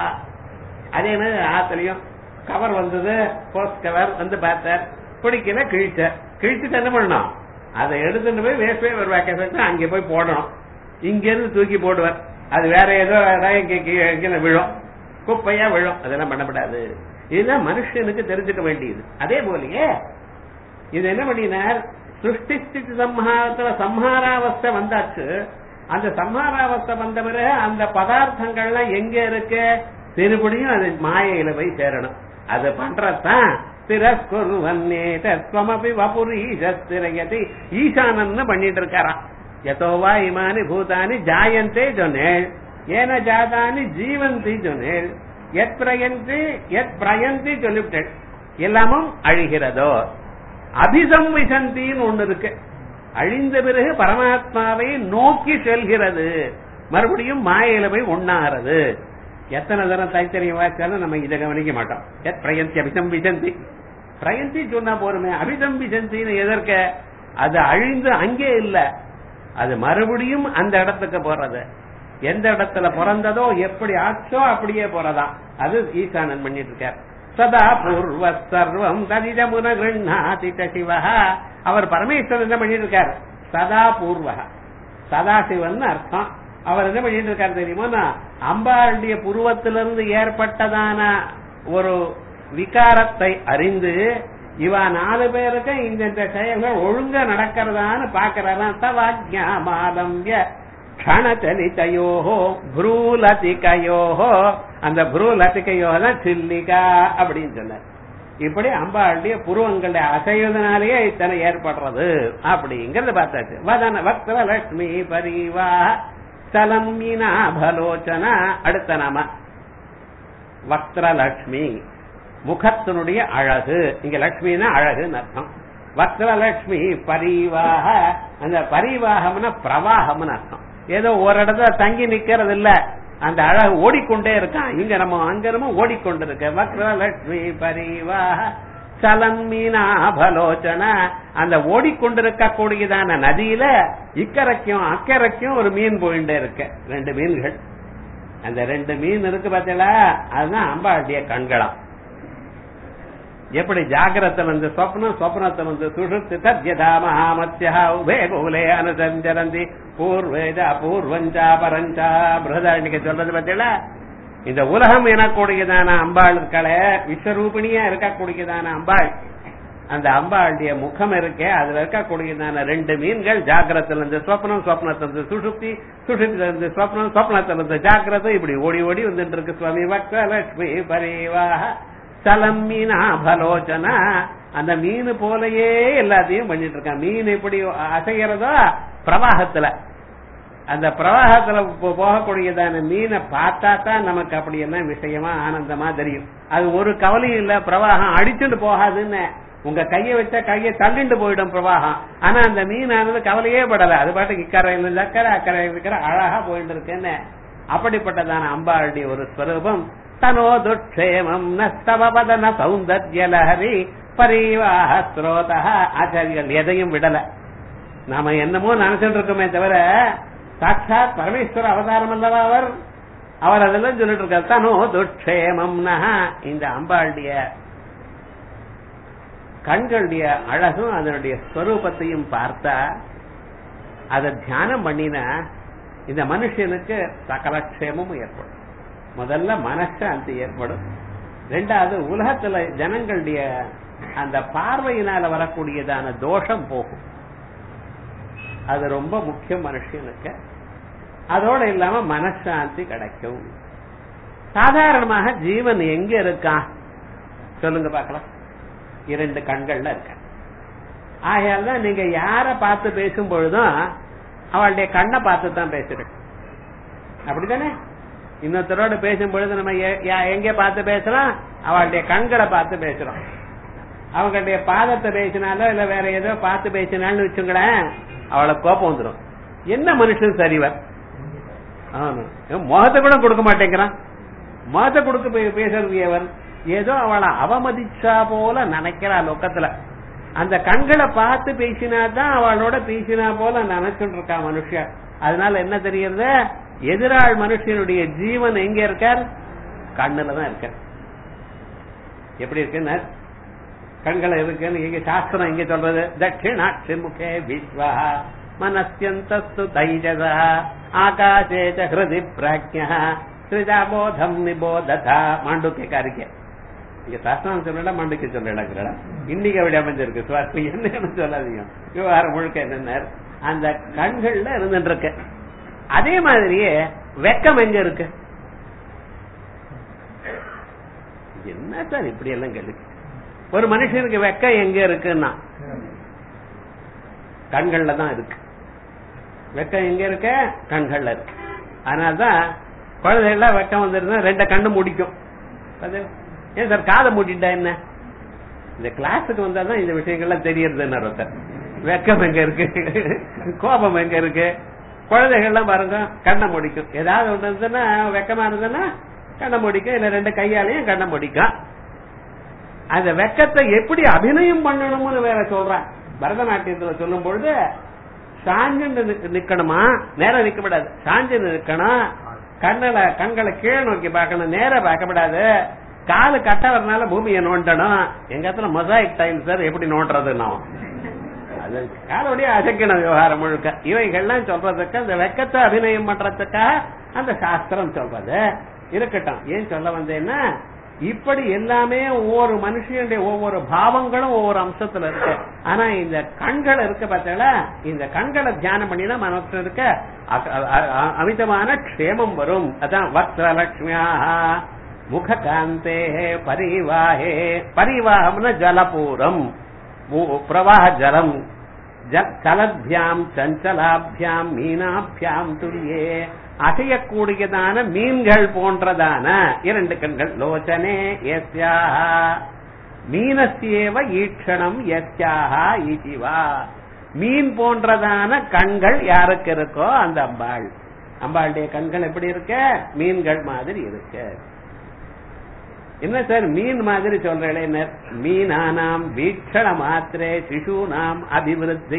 [SPEAKER 1] அதே மாதிரி ஆத்துலயும் கவர் வந்தது போஸ்ட் கவர் வந்து பார்த்தார் பிடிக்கல கிழிச்ச கிழிச்சுட்டு என்ன பண்ணணும் அதை எடுத்துட்டு போய் வேஸ்ட் பேப்பர் பேக்கெட் அங்கே போய் போடணும் இங்க இருந்து தூக்கி போடுவார் அது வேற ஏதோ கீழே விழும் குப்பையா விழும் அதெல்லாம் பண்ணப்படாது இதுதான் மனுஷனுக்கு தெரிஞ்சுக்க வேண்டியது அதே போலயே இது என்ன பண்ணினார் சிருஷ்டி ஸ்திதி சம்ஹாரத்துல சம்ஹாராவஸ்தை வந்தாச்சு அந்த சம்ஹாராவஸ்தை வந்த பிறகு அந்த பதார்த்தங்கள்லாம் எங்க இருக்கு திருப்படியும் அது மாயையில போய் சேரணும் அது பண்றதுதான் திரஸ்குருவன்னே தத்வமபி வபுரீஷஸ்திரயதி ஈசானன்னு பண்ணிட்டு இருக்காராம் யதோவா இமானி பூதானி ஜாயந்தே சொன்னேள் ஏன ஜாதானி ஜீவந்தி சொன்னேள் எத் பிரயந்தி எத் பிரயந்தி சொல்லிவிட்டேள் எல்லாமும் அழிகிறதோ அபிசம்விசந்தின்னு ஒண்ணு இருக்கு அழிந்த பிறகு பரமாத்மாவை நோக்கி செல்கிறது மறுபடியும் மாயில போய் ஒண்ணாகிறது எத்தனை தரம் தைத்தறியம் வாய்ச்சாலும் நம்ம இதை கவனிக்க மாட்டோம் எத் பிரயந்தி அபிசம் விசந்தி பிரயந்தி சொன்னா போருமே அபிசம் விசந்தின்னு எதற்க அது அழிந்து அங்கே இல்ல அது மறுபடியும் அந்த இடத்துக்கு போறது எந்த இடத்துல பிறந்ததோ எப்படி ஆச்சோ அப்படியே போறதா அது ஈசானன் பண்ணிட்டு இருக்கார் சதா பூர்வ சர்வம் ததிதமுன கிருண்ணாதி சிவா அவர் பரமேஸ்வரன் என்ன பண்ணிட்டு இருக்கார் சதா பூர்வ சதாசிவன் அர்த்தம் அவர் என்ன பண்ணிட்டு இருக்காரு தெரியுமா அம்பாளுடைய புருவத்திலிருந்து ஏற்பட்டதான ஒரு விகாரத்தை அறிந்து இவ நாலு பேருக்கு இந்த இந்த செயல்கள் ஒழுங்கா நடக்கிறதான்னு பாக்குறாராம் தவாஜ்யா மாதம்ய கணச்சலிதையோஹோ புரூலதிகையோஹோ அந்த புரூலதிகையோ தான் சில்லிகா அப்படின்னு சொன்னார் இப்படி அம்பாளுடைய புருவங்களுடைய அசைவதனாலேயே இத்தனை ஏற்படுறது அப்படிங்கறத பார்த்தாச்சு வதன வக்ர லட்சுமி பரிவா சலம் மீனாபலோச்சனா அடுத்த நாம வக்ரலட்சுமி முகத்தினுடைய அழகு இங்க லட்சுமினா அழகுன்னு அர்த்தம் வக்ரலட்சுமி பரிவாக அந்த பரிவாகம்னா பிரவாகம்னு அர்த்தம் ஏதோ ஒரு இடத்துல தங்கி நிக்கிறது இல்ல அந்த அழகு ஓடிக்கொண்டே இருக்கான் இங்க நம்ம அங்க நம்ம ஓடிக்கொண்டு இருக்க வக்ரலட்சுமி பரிவாக சலன் மீனாபலோச்சன அந்த ஓடிக்கொண்டிருக்கக்கூடியதான நதியில இக்கரைக்கும் அக்கரைக்கும் ஒரு மீன் போயிட்டே இருக்க ரெண்டு மீன்கள் அந்த ரெண்டு மீன் இருக்கு பார்த்தீங்களா அதுதான் அம்பாளுடைய கண்களாம் எப்படி ஜாகிரத வந்து சொப்னம் சொப்னத்தை வந்து சுஷுப்தி தத்யதா மகாமத்யா உபே கோலே அனுசஞ்சரந்தி பூர்வேஜா பூர்வஞ்சா பரஞ்சா பிரதாரணிக்க சொல்றது பார்த்தீங்களா இந்த உலகம் எனக்கூடியதான அம்பாள் இருக்களே விஸ்வரூபிணியா இருக்கக்கூடியதான அம்பாள் அந்த அம்பாளுடைய முகம் இருக்கே அதுல இருக்கக்கூடியதான ரெண்டு மீன்கள் ஜாகிரத்துல இருந்து சொப்னம் சொப்னத்துல இருந்து சுஷுப்தி சுஷுப்தில இருந்து சொப்னம் சொப்னத்துல இருந்து ஜாகிரதை இப்படி ஓடி ஓடி வந்துட்டு இருக்கு சுவாமி பக்த லட்சுமி பரிவாக சலம் மீனா பலோச்சனா அந்த மீன் போலயே எல்லாத்தையும் பண்ணிட்டு இருக்கான் மீன் எப்படி அசைகிறதோ பிரவாகத்துல அந்த பிரவாகத்துல போ- போகக்கூடியதான மீனை பார்த்தா தான் நமக்கு அப்படி என்ன விஷயமா ஆனந்தமா தெரியும் அது ஒரு கவலையும் இல்ல பிரவாகம் அடிச்சுட்டு போகாதுன்னு உங்க கைய வச்சா கையை தள்ளிண்டு போயிடும் பிரவாகம் ஆனா அந்த மீனானது கவலையே படல அது பாட்டுக்கு இக்கரையில இருந்து அக்கறை அக்கறை இருக்கிற அழகா போயிட்டு இருக்குன்னு அப்படிப்பட்டதான அம்பாளுடைய ஒரு ஸ்வரூபம் தனோ துட்சேமம் நஸ்தவதன சௌந்தர்ய லஹரி பரிவாக ஸ்ரோதா ஆச்சாரியர்கள் எதையும் விடல நாம என்னமோ நினைச்சிட்டு இருக்கோமே தவிர சாட்சாத் பரமேஸ்வர அவதாரம் அல்லவா அவர் அவர் அதெல்லாம் சொல்லிட்டு இருக்கார் தனோ துட்சேமம் இந்த அம்பாளுடைய கண்களுடைய அழகும் அதனுடைய ஸ்வரூபத்தையும் பார்த்தா அதை தியானம் பண்ணினா இந்த மனுஷனுக்கு சகலக்ஷேமும் ஏற்படும் முதல்ல மனசாந்தி ஏற்படும் ரெண்டாவது உலகத்துல ஜனங்களுடைய அந்த பார்வையினால வரக்கூடியதான தோஷம் போகும் அது ரொம்ப முக்கியம் மனுஷனுக்கு அதோட இல்லாம மனசாந்தி கிடைக்கும் சாதாரணமாக ஜீவன் எங்க இருக்கான் சொல்லுங்க பார்க்கலாம் இரண்டு கண்கள்ல இருக்க ஆகையால் தான் நீங்க யார பார்த்து பேசும் பொழுதும் அவளுடைய கண்ணை பார்த்து தான் பேசுறேன் அப்படித்தானே இன்னொருத்தரோட பேசும் பொழுது நம்ம எ- யா- எங்க பார்த்து பேசுறோம் அவளுடைய கண்களை பார்த்து பேசுறோம் அவங்களுடைய பாதத்தை பேசினாலோ இல்ல வேற ஏதோ பார்த்து பேசினாலும் வச்சுங்களேன் அவளை கோபம் வந்துடும் என்ன மனுஷன் சரிவர் ஆமா. இவன் முகத்தை கூட கொடுக்க மாட்டேங்கிறான் முகத்தை கொடுக்க பே- பேசுறது எவன் ஏதோ அவளை அவமதிச்சா போல நினைக்கிறா லோக்கத்துல அந்த கண்களை பார்த்து பேசினாதான் அவளோட பேசினா போல நினைச்சுட்டு இருக்கா மனுஷன் அதனால என்ன தெரியுது எதிராள் மனுஷனுடைய ஜீவன் எங்க இருக்கார் கண்ணுல தான் இருக்கார் எப்படி இருக்குன்னு கண்களை இருக்குன்னு எங்க சாஸ்திரம் எங்க சொல்றது தட்சிணாட்சி முகே விஸ்வா மனசியந்தஸ்து தைஜச ஆகாசே ச ஹிருதி பிராஜ்ய ஸ்ரிஜாபோதம் நிபோததா மாண்டுக்கே காரிக்கே இங்க சாஸ்திரம் சொல்லல மாண்டுக்கு சொல்லல இன்னைக்கு அப்படி அமைஞ்சிருக்கு சுவாமி என்னன்னு சொல்லாதீங்க விவகாரம் முழுக்க என்னென்ன அந்த கண்கள்ல இருந்துட்டு இருக்கு அதே மாதிரியே வெக்கம் எங்க இருக்கு என்ன சார் இப்படி எல்லாம் கேள்வி ஒரு மனுஷனுக்கு வெக்கம் எங்க இருக்குன்னா கண்கள்ல தான் இருக்கு வெக்கம் எங்க இருக்க கண்கள்ல இருக்கு அதனாலதான் குழந்தைகள்லாம் வெக்கம் வந்துருந்தா ரெண்ட கண்ணு முடிக்கும் அது ஏன் சார் காதை மூட்டிட்டா என்ன இந்த கிளாஸுக்கு வந்தாதான் இந்த விஷயங்கள்லாம் தெரியறது ஒருத்தர் வெக்கம் எங்க இருக்கு கோபம் எங்க இருக்கு குழந்தைகள்லாம் பாருங்க கண்ணை முடிக்கும் ஏதாவது ஒண்ணு இருந்ததுன்னா வெக்கமா இருந்ததுன்னா கண்ணை முடிக்கும் இல்ல ரெண்டு கையாலையும் கண்ணை முடிக்கும் அந்த வெக்கத்தை எப்படி அபிநயம் பண்ணணும்னு வேற சொல்றான் பரதநாட்டியத்துல சொல்லும் பொழுது சாஞ்சு நிக்கணுமா நேரம் நிக்க கூடாது சாஞ்சு நிக்கணும் கண்ணல கண்களை கீழே நோக்கி பார்க்கணும் நேரா பார்க்கப்படாது காலு கட்ட வரனால பூமியை நோண்டணும் எங்க இடத்துல மொசாயிக் டைல் சார் எப்படி நோண்டுறது நான் அது காலோடைய அசைக்கணும் விவகாரம் முழுக்க இவைகள்லாம் சொல்றதுக்கு அந்த வெக்கத்தை அபிநயம் பண்றதுக்காக அந்த சாஸ்திரம் சொல்றது இருக்கட்டும் ஏன் சொல்ல வந்தேன்னா இப்படி எல்லாமே ஒவ்வொரு மனுஷனுடைய ஒவ்வொரு பாவங்களும் ஒவ்வொரு அம்சத்துல இருக்கு ஆனா இந்த கண்கள் இருக்கு பார்த்தா இந்த கண்களை தியானம் பண்ணினா மனசுல இருக்க அ- அ- அ- அமிதமான க்ஷேமம் வரும் அதான் வக்ரலட்சுமியா முககாந்தே பரிவாஹே பரிவாகம்னா ஜலபூரம் மு- பிரவாக ஜலம் ஜ- கலத்யாம் சஞ்சலாபியாம் மீனாபியாம் துல்லியே அசையக்கூடியதான மீன்கள் போன்றதான இரண்டு கண்கள் லோச்சனே எஸ்யாக மீனசியேவ ஈட்சணம் எஸ்யாக ஈசிவா மீன் போன்றதான கண்கள் யாருக்கு இருக்கோ அந்த அம்பாள் அம்பாளுடைய கண்கள் எப்படி இருக்க மீன்கள் மாதிரி இருக்கு என்ன சார் மீன் மாதிரி சொல்றேன் மீனானாம் வீக்ஷண மாத்திரே சிசூனாம் அபிவிருத்தி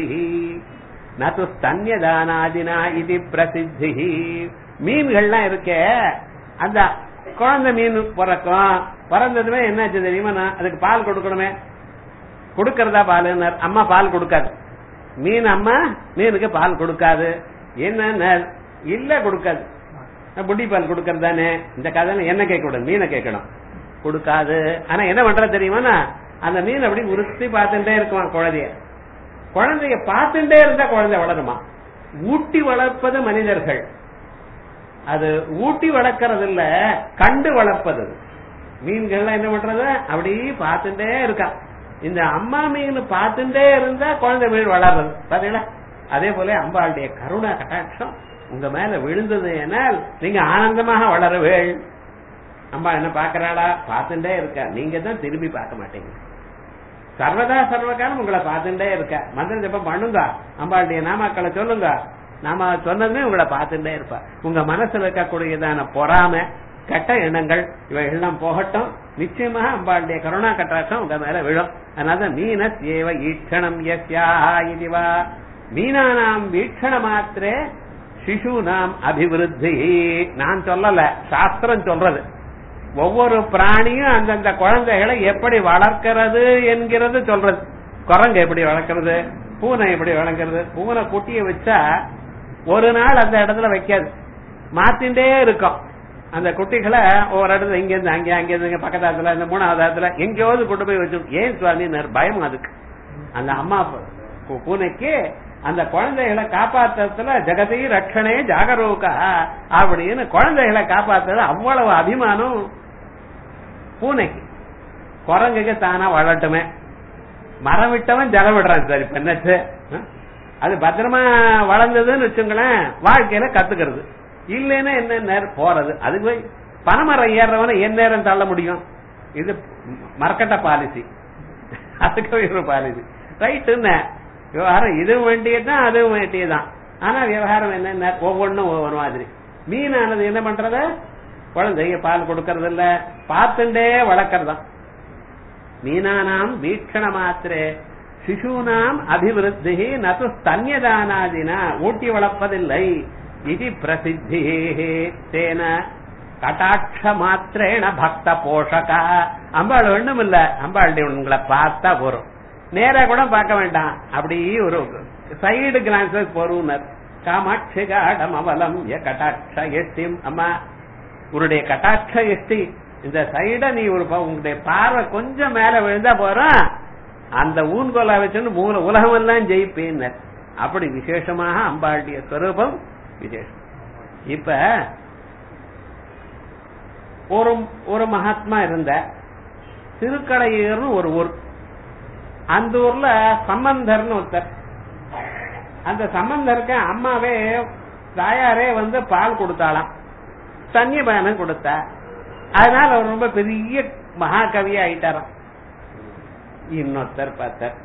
[SPEAKER 1] நது ஸ்தன்யதானாதினா இது பிரசித்தி மீன்கள்லாம் இருக்கே அந்த குழந்தை மீன் பிறக்கும் பிறந்ததுமே என்னாச்சு தெரியுமா நான் அதுக்கு பால் கொடுக்கணுமே கொடுக்கறதா பால் அம்மா பால் கொடுக்காது மீன் அம்மா மீனுக்கு பால் கொடுக்காது என்ன இல்ல கொடுக்காது புட்டி பால் கொடுக்கறதானே இந்த கதை என்ன கேட்கக்கூடாது மீனை கேட்கணும் கொடுக்காது ஆனா என்ன பண்ற தெரியுமா அந்த மீன் அப்படி உறுத்தி பார்த்துட்டே இருக்குமா குழந்தைய குழந்தைய பார்த்துட்டே இருந்தா குழந்தை வளருமா ஊட்டி வளர்ப்பது மனிதர்கள் அது ஊட்டி வளர்க்கறது இல்ல கண்டு வளர்ப்பது மீன்கள்லாம் என்ன பண்றது அப்படி பார்த்துட்டே இருக்கா இந்த அம்மா மீன் பார்த்துட்டே இருந்தா குழந்தை மீன் வளர்றது பாத்தீங்களா அதே போல அம்பாளுடைய கருணா கட்டாட்சம் உங்க மேல விழுந்தது என்னால் நீங்க ஆனந்தமாக வளருவேள் அம்மா என்ன பாக்குறாளா பார்த்துட்டே இருக்கா நீங்க தான் திரும்பி பார்க்க மாட்டீங்க சர்வதா சர்வகாலம் உங்களை பார்த்துட்டே இருக்க மந்திர ஜப்பம் பண்ணுங்க அம்பாளுடைய நாமாக்களை சொல்லுங்க நாம சொன்னதுமே உங்களை பார்த்துட்டே இருப்பா உங்க மனசுல இருக்கக்கூடியதான பொறாம கெட்ட எண்ணங்கள் இவைகள்லாம் போகட்டும் நிச்சயமாக அம்பாளுடைய கருணா கட்டாட்சம் உங்க மேல விழும் அதனால மீன சேவ ஈட்சணம் யஸ்யா இதுவா மீனானாம் வீட்சண மாத்திரே சிசு நாம் அபிவிருத்தி நான் சொல்லல சாஸ்திரம் சொல்றது ஒவ்வொரு பிராணியும் அந்தந்த குழந்தைகளை எப்படி வளர்க்கிறது என்கிறது சொல்றது குரங்கு எப்படி வளர்க்கறது பூனை எப்படி வளர்க்கறது பூனை குட்டியை வச்சா ஒரு நாள் அந்த இடத்துல வைக்காது மாத்திண்டே இருக்கும் அந்த குட்டிகளை ஒவ்வொரு இடத்துல இங்க இருந்து அங்கே அங்க இருந்து பக்கத்தாத்துல இந்த மூணாவது இடத்துல எங்கேயாவது கொண்டு போய் வச்சு ஏன் சுவாமி பயம் அதுக்கு அந்த அம்மா பூனைக்கு அந்த குழந்தைகளை காப்பாத்துறதுல ஜெகதி ரட்சணே ஜாகரூகா அப்படின்னு குழந்தைகளை காப்பாத்துறது அவ்வளவு அபிமானம் பூனைக்கு குரங்குக்கு தானா வளட்டுமே மரம் விட்டவன் ஜலம் விடுறான் சார் இப்ப என்னச்சு அது பத்திரமா வளர்ந்ததுன்னு வச்சுங்களேன் வாழ்க்கையில கத்துக்கிறது இல்லைன்னா என்ன போறது அது போய் பனைமரம் ஏறவன என் நேரம் தள்ள முடியும் இது மரக்கட்ட பாலிசி அதுக்கு ஒரு பாலிசி ரைட்டுன்னு விவகாரம் இதுவும் வேண்டியதுதான் அதுவும் வேண்டியதுதான் ஆனா விவகாரம் என்ன ஒவ்வொன்றும் ஒவ்வொரு மாதிரி மீனானது என்ன பண்றது குழந்தைங்க பால் கொடுக்கறது இல்ல பார்த்துட்டே வளர்க்கறதாம் மீனானாம் வீக்ஷண மாத்திரே சிசூனாம் அபிவிருத்தி நது ஸ்தன்யதானாதினா ஊட்டி வளர்ப்பதில்லை இது பிரசித்தி தேன கட்டாட்ச மாத்திரேன பக்த போஷகா அம்பாள் ஒண்ணும் இல்ல அம்பாளுடைய உங்களை பார்த்தா போறோம் நேரா கூட பார்க்க வேண்டாம் அப்படி ஒரு சைடு கிளான்சஸ் போறூனர் காமாட்சி காடம் அவலம் எ கட்டாட்ச எஷ்டிம் அம்மா உன்னுடைய கட்டாட்ச எஷ்டி இந்த சைட நீ ஒரு உங்களுடைய பார்வை கொஞ்சம் மேல விழுந்தா போறோம் அந்த ஊன்கோலா வச்சுன்னு மூல உலகம் எல்லாம் ஜெயிப்பேன் அப்படி விசேஷமாக அம்பாளுடைய ஸ்வரூபம் விசேஷம் இப்ப ஒரு ஒரு மகாத்மா இருந்த திருக்கடையூர்னு ஒரு ஊர் அந்த ஊர்ல சம்பந்தர்னு ஒருத்தர் அந்த சம்பந்தருக்கு அம்மாவே தாயாரே வந்து பால் கொடுத்தாளாம் சன்னிபானம் கொடுத்தா அதனால அவர் ரொம்ப பெரிய மகாகவியா ஆயிட்டாராம் இன்னொருத்தர் பார்த்தார்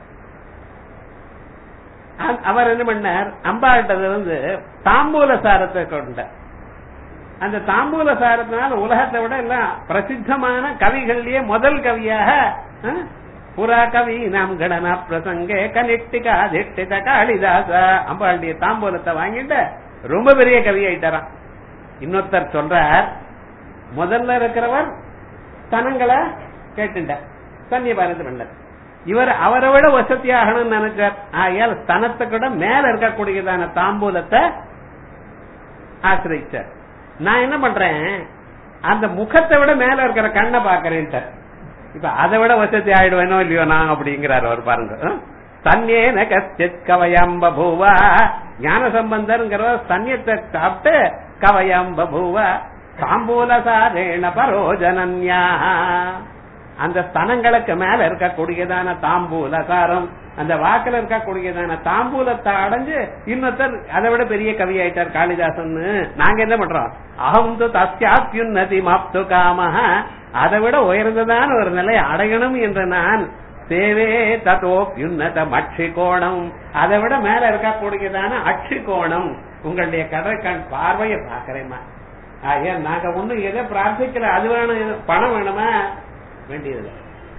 [SPEAKER 1] அவர் என்ன பண்ணார் அம்பாட்டது வந்து தாம்பூல சாரத்தை கொண்டார் அந்த தாம்பூல சாரத்தினால உலகத்தை விட எல்லாம் பிரசித்தமான கவிகள்லயே முதல் கவியாக புறா கவி நாம் கடனா பிரசங்கே கனிட்டிகா திட்டித காளிதாச அம்பாளுடைய தாம்பூலத்தை வாங்கிட்டு ரொம்ப பெரிய கவி ஆயிட்டாராம் இன்னொருத்தர் சொல்றார் முதல்ல இருக்கிறவர் தனங்களை கேட்டுட்டார் சன்னிபாரத்து பண்ணார் இவர் அவரை விட வசதி ஆகணும்னு நினைச்சார் ஆகையால் ஸ்தனத்தை கூட மேல இருக்கக்கூடியதான தாம்பூலத்தை ஆசிரிச்சார் நான் என்ன பண்றேன் அந்த முகத்தை விட மேல இருக்கிற கண்ணை பாக்குறேன் இப்ப அதை விட வசதி ஆயிடுவேனோ இல்லையோ நான் அப்படிங்கிறார் அவர் பாருங்க சன்னியேன கச்சித் கவயம் பபூவா ஞான சம்பந்தர்ங்கிறவர் சன்னியத்தை சாப்பிட்டு கவயம் பபூவா தாம்பூலசாரேண பரோஜனன்யா அந்த ஸ்தனங்களுக்கு மேல இருக்கக்கூடியதான தாம்பூலசாரம் அந்த வாக்குல இருக்கக்கூடியதான தாம்பூலத்தை அடைஞ்சு இன்னொருத்தர் அதை விட பெரிய கவி ஆயிட்டார் காளிதாசன் நாங்க என்ன பண்றோம் அகம் து தஸ்யாத்யுன்னதி மாப்து காமஹ அதை விட உயர்ந்ததான ஒரு நிலை அடையணும் என்று நான் சேவே ததோப்யுன்னத மட்சி கோணம் அதை விட மேல இருக்கக்கூடியதான அட்சி கோணம் உங்களுடைய கடை கண் பார்வையை பாக்குறேம்மா ஏன் நாங்க ஒண்ணு எதை பிரார்த்திக்கல அது வேணும் பணம் வேணுமா வேண்டியது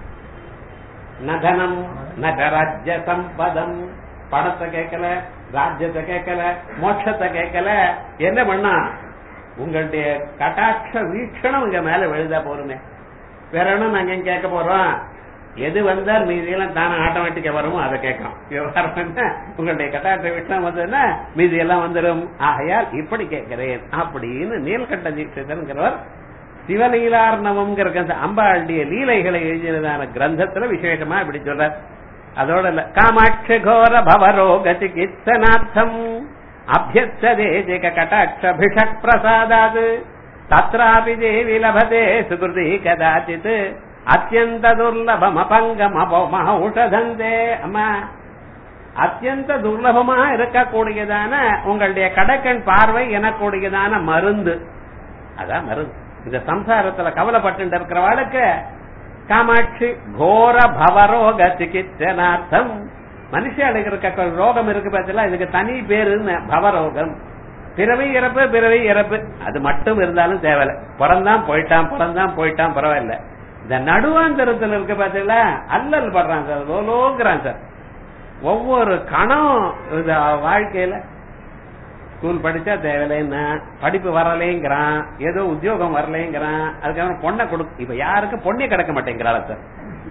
[SPEAKER 1] நதனம் நகராஜ்ய சம்பதம் பணத்தை கேட்கல ராஜ்யத்தை கேட்கல மோட்சத்தை கேட்கல என்ன பண்ணா உங்களுடைய கட்டாட்ச வீட்சணம் இங்க மேல விழுதா போருமே வேற என்ன நாங்க ஏன் கேட்க போறோம் எது வந்தா மீதியெல்லாம் தானே ஆட்டோமேட்டிக்கா வருமோ அதை கேட்கும் விவகாரம் என்ன உங்களுடைய கட்டாட்ச வீட்சணம் வந்ததுன்னா மீதி எல்லாம் வந்துடும் ஆகையால் இப்படி கேட்கிறேன் அப்படின்னு நீலகண்ட தீட்சிதர்ங்கிறவர் சிவலீலார்ணவம்ங்கிற அந்த அம்பாளுடைய லீலைகளை எழுதினதான கிரந்தத்துல விசேஷமா இப்படி சொல்றார் அதோட இல்ல காமாட்சி கோர பவரோக சிகிச்சனார்த்தம் அபியச்சதே ஜெக கட்டாட்சபிஷக் பிரசாதாத் தத்ராபி தேவி லபதே சுகிருதி கதாச்சித் அத்தியந்த துர்லபம் அபங்கம் அபௌஷதந்தே அம்மா அத்தியந்த துர்லபமா இருக்கக்கூடியதான உங்களுடைய கடக்கண் பார்வை எனக்கூடியதான மருந்து அதான் மருந்து இந்த சம்சாரத்துல கவலைப்பட்டு இருக்கிறவாளுக்கு காமாட்சி கோர பவரோக சிகிச்சனார்த்தம் மனுஷாளுக்கு இருக்க ரோகம் இருக்கு பார்த்தீங்களா இதுக்கு தனி பேருன்னு பவரோகம் பிறவி இறப்பு பிறவி இறப்பு அது மட்டும் இருந்தாலும் தேவையில்ல பிறந்தான் போயிட்டான் பிறந்தான் போயிட்டான் பரவாயில்ல இந்த நடுவாந்தரத்துல இருக்க பார்த்தீங்களா அல்லல் படுறான் சார் லோலோங்கிறான் சார் ஒவ்வொரு கணம் இந்த வாழ்க்கையில ஸ்கூல் படிச்சா தேவையில்லைன்னா படிப்பு வரலைங்கிறான் ஏதோ உத்தியோகம் வரலைங்கிறான் அதுக்கப்புறம் பொண்ணை கொடு இப்ப யாருக்கும் பொண்ணே கிடைக்க மாட்டேங்கிறாள் சார்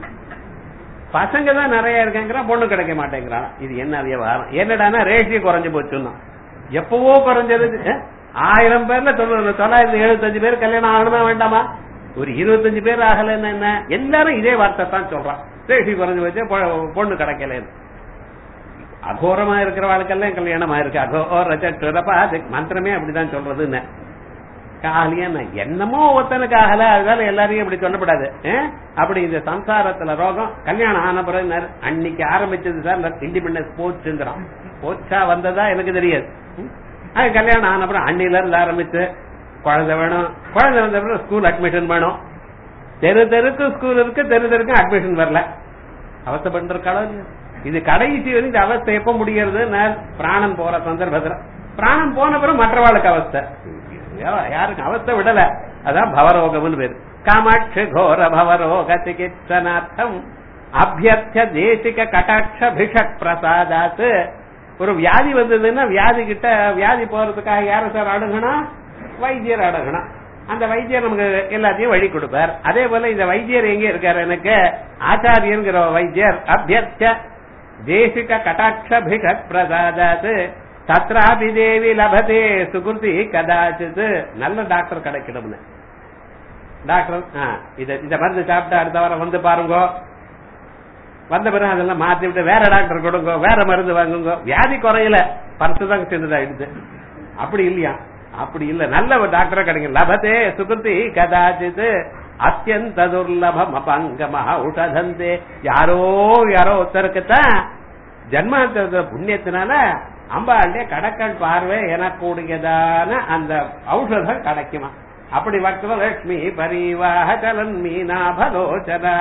[SPEAKER 1] பசங்க தான் நிறைய இருக்காங்கிறான் பொண்ணு கிடைக்க மாட்டேங்கிறான் இது என்ன விவகாரம் என்னடானா ரேஷியோ குறைஞ்சு போச்சுன்னா எப்பவோ குறைஞ்சது அஹ், ஆயிரம் பேர்ல தொண்ணூறு தொள்ளாயிரத்தி எழுபத்தஞ்சு பேர் கல்யாணம் ஆகணுமா வேண்டாமா ஒரு இருபத்தஞ்சு பேர் ஆகலன்னு என்ன எல்லாரும் இதே வார்த்தை தான் சொல்றான் ரேஷி குறைஞ்சு போச்சு பொ- பொண்ணு கிடைக்கலன்னு அகோரமா இருக்கிற வாழ்க்கெல்லாம் கல்யாணம் ஆயிருக்கு அகோர சட்டுரப்பா அது மந்திரமே அப்படிதான் சொல்றதுன்னு காலியா என்னமோ ஒருத்தனுக்கு ஆகல அதனால எல்லாரையும் இப்படி சொல்லப்படாது அஹ்? அப்படி இந்த சம்சாரத்துல ரோகம் கல்யாணம் ஆன பிறகு நர்- அன்னைக்கு ஆரம்பிச்சது சார் இண்டிபெண்டன்ஸ் போச்சுங்கிறான் போச்சா வந்ததா எனக்கு தெரியாது ம்? அது கல்யாணம் ஆன அப்புறம் அன்னில இருந்து ஆரம்பிச்சு குழந்தை வேணும் குழந்தை வந்த அப்புறம் ஸ்கூல் அட்மிஷன் வேணும் தெரு தெருக்கு ஸ்கூல் இருக்கு தெரு தெருக்கு அட்மிஷன் வரல அவஸ்தை பண்றாளோ இது கடைசி வரை இந்த அவஸ்தை எப்ப முடிகிறது நான் பிராணம் போற சந்தர்ப்பத்துல பிராணம் போன பிறகு மற்றவாளுக்கு அவஸ்தை யா- யாருக்கு அவஸ்தை விடல அதான் பவரோகம்னு பேரு காமாட்சி கோர பவரோக சிகிச்சனார்த்தம் அபியர்த்த தேசிக கட்டாட்ச பிஷக் பிரசாதாத் ஒரு வியாதி வந்ததுன்னா வியாதி கிட்ட வியாதி போறதுக்காக யார சார் அணுகணும் வைத்தியர் அணுகணும் அந்த வைத்தியர் நமக்கு எல்லாத்தையும் வழி கொடுப்பார் அதே போல இந்த வைத்தியர் எங்க இருக்காரு எனக்கு ஆச்சாரியங்கிற வைத்தியர் அபியர்த்த தேசிக கட்டாட்ச பிஷக் பிரசாதாத் தத்ராபி தேவி லபதே சுகுர்தி கதாச்சித் நல்ல டாக்டர் கிடைக்கணும்னு டாக்டர் ஆ, இத இந்த மருந்து சாப்பிட்டு அடுத்த வாரம் வந்து பாருங்க வந்த பிறகு அதெல்லாம் மாத்தி விட்டு வேற டாக்டர் கொடுங்க வேற மருந்து வாங்குங்க வியாதி குறையல பரிசு தான் சேர்ந்ததாயிடுது அப்படி இல்லையா அப்படி இல்ல நல்ல ஒரு டாக்டரா கிடைக்கும் லபதே சுகுர்தி கதாச்சித் அத்தியந்த துர்லபம் அபங்கம உஷதந்தே யாரோ யாரோ ஒருத்தருக்குத்தான் ஜன்மாந்தர புண்ணியத்தினால அம்பாளுடைய கடக்கண் பார்வை எனக்கூடியதான அந்த ஔஷதம் கிடைக்குமா அப்படி வக்ரலட்சுமி பரிவாக சலன் மீனாபலோச்சனா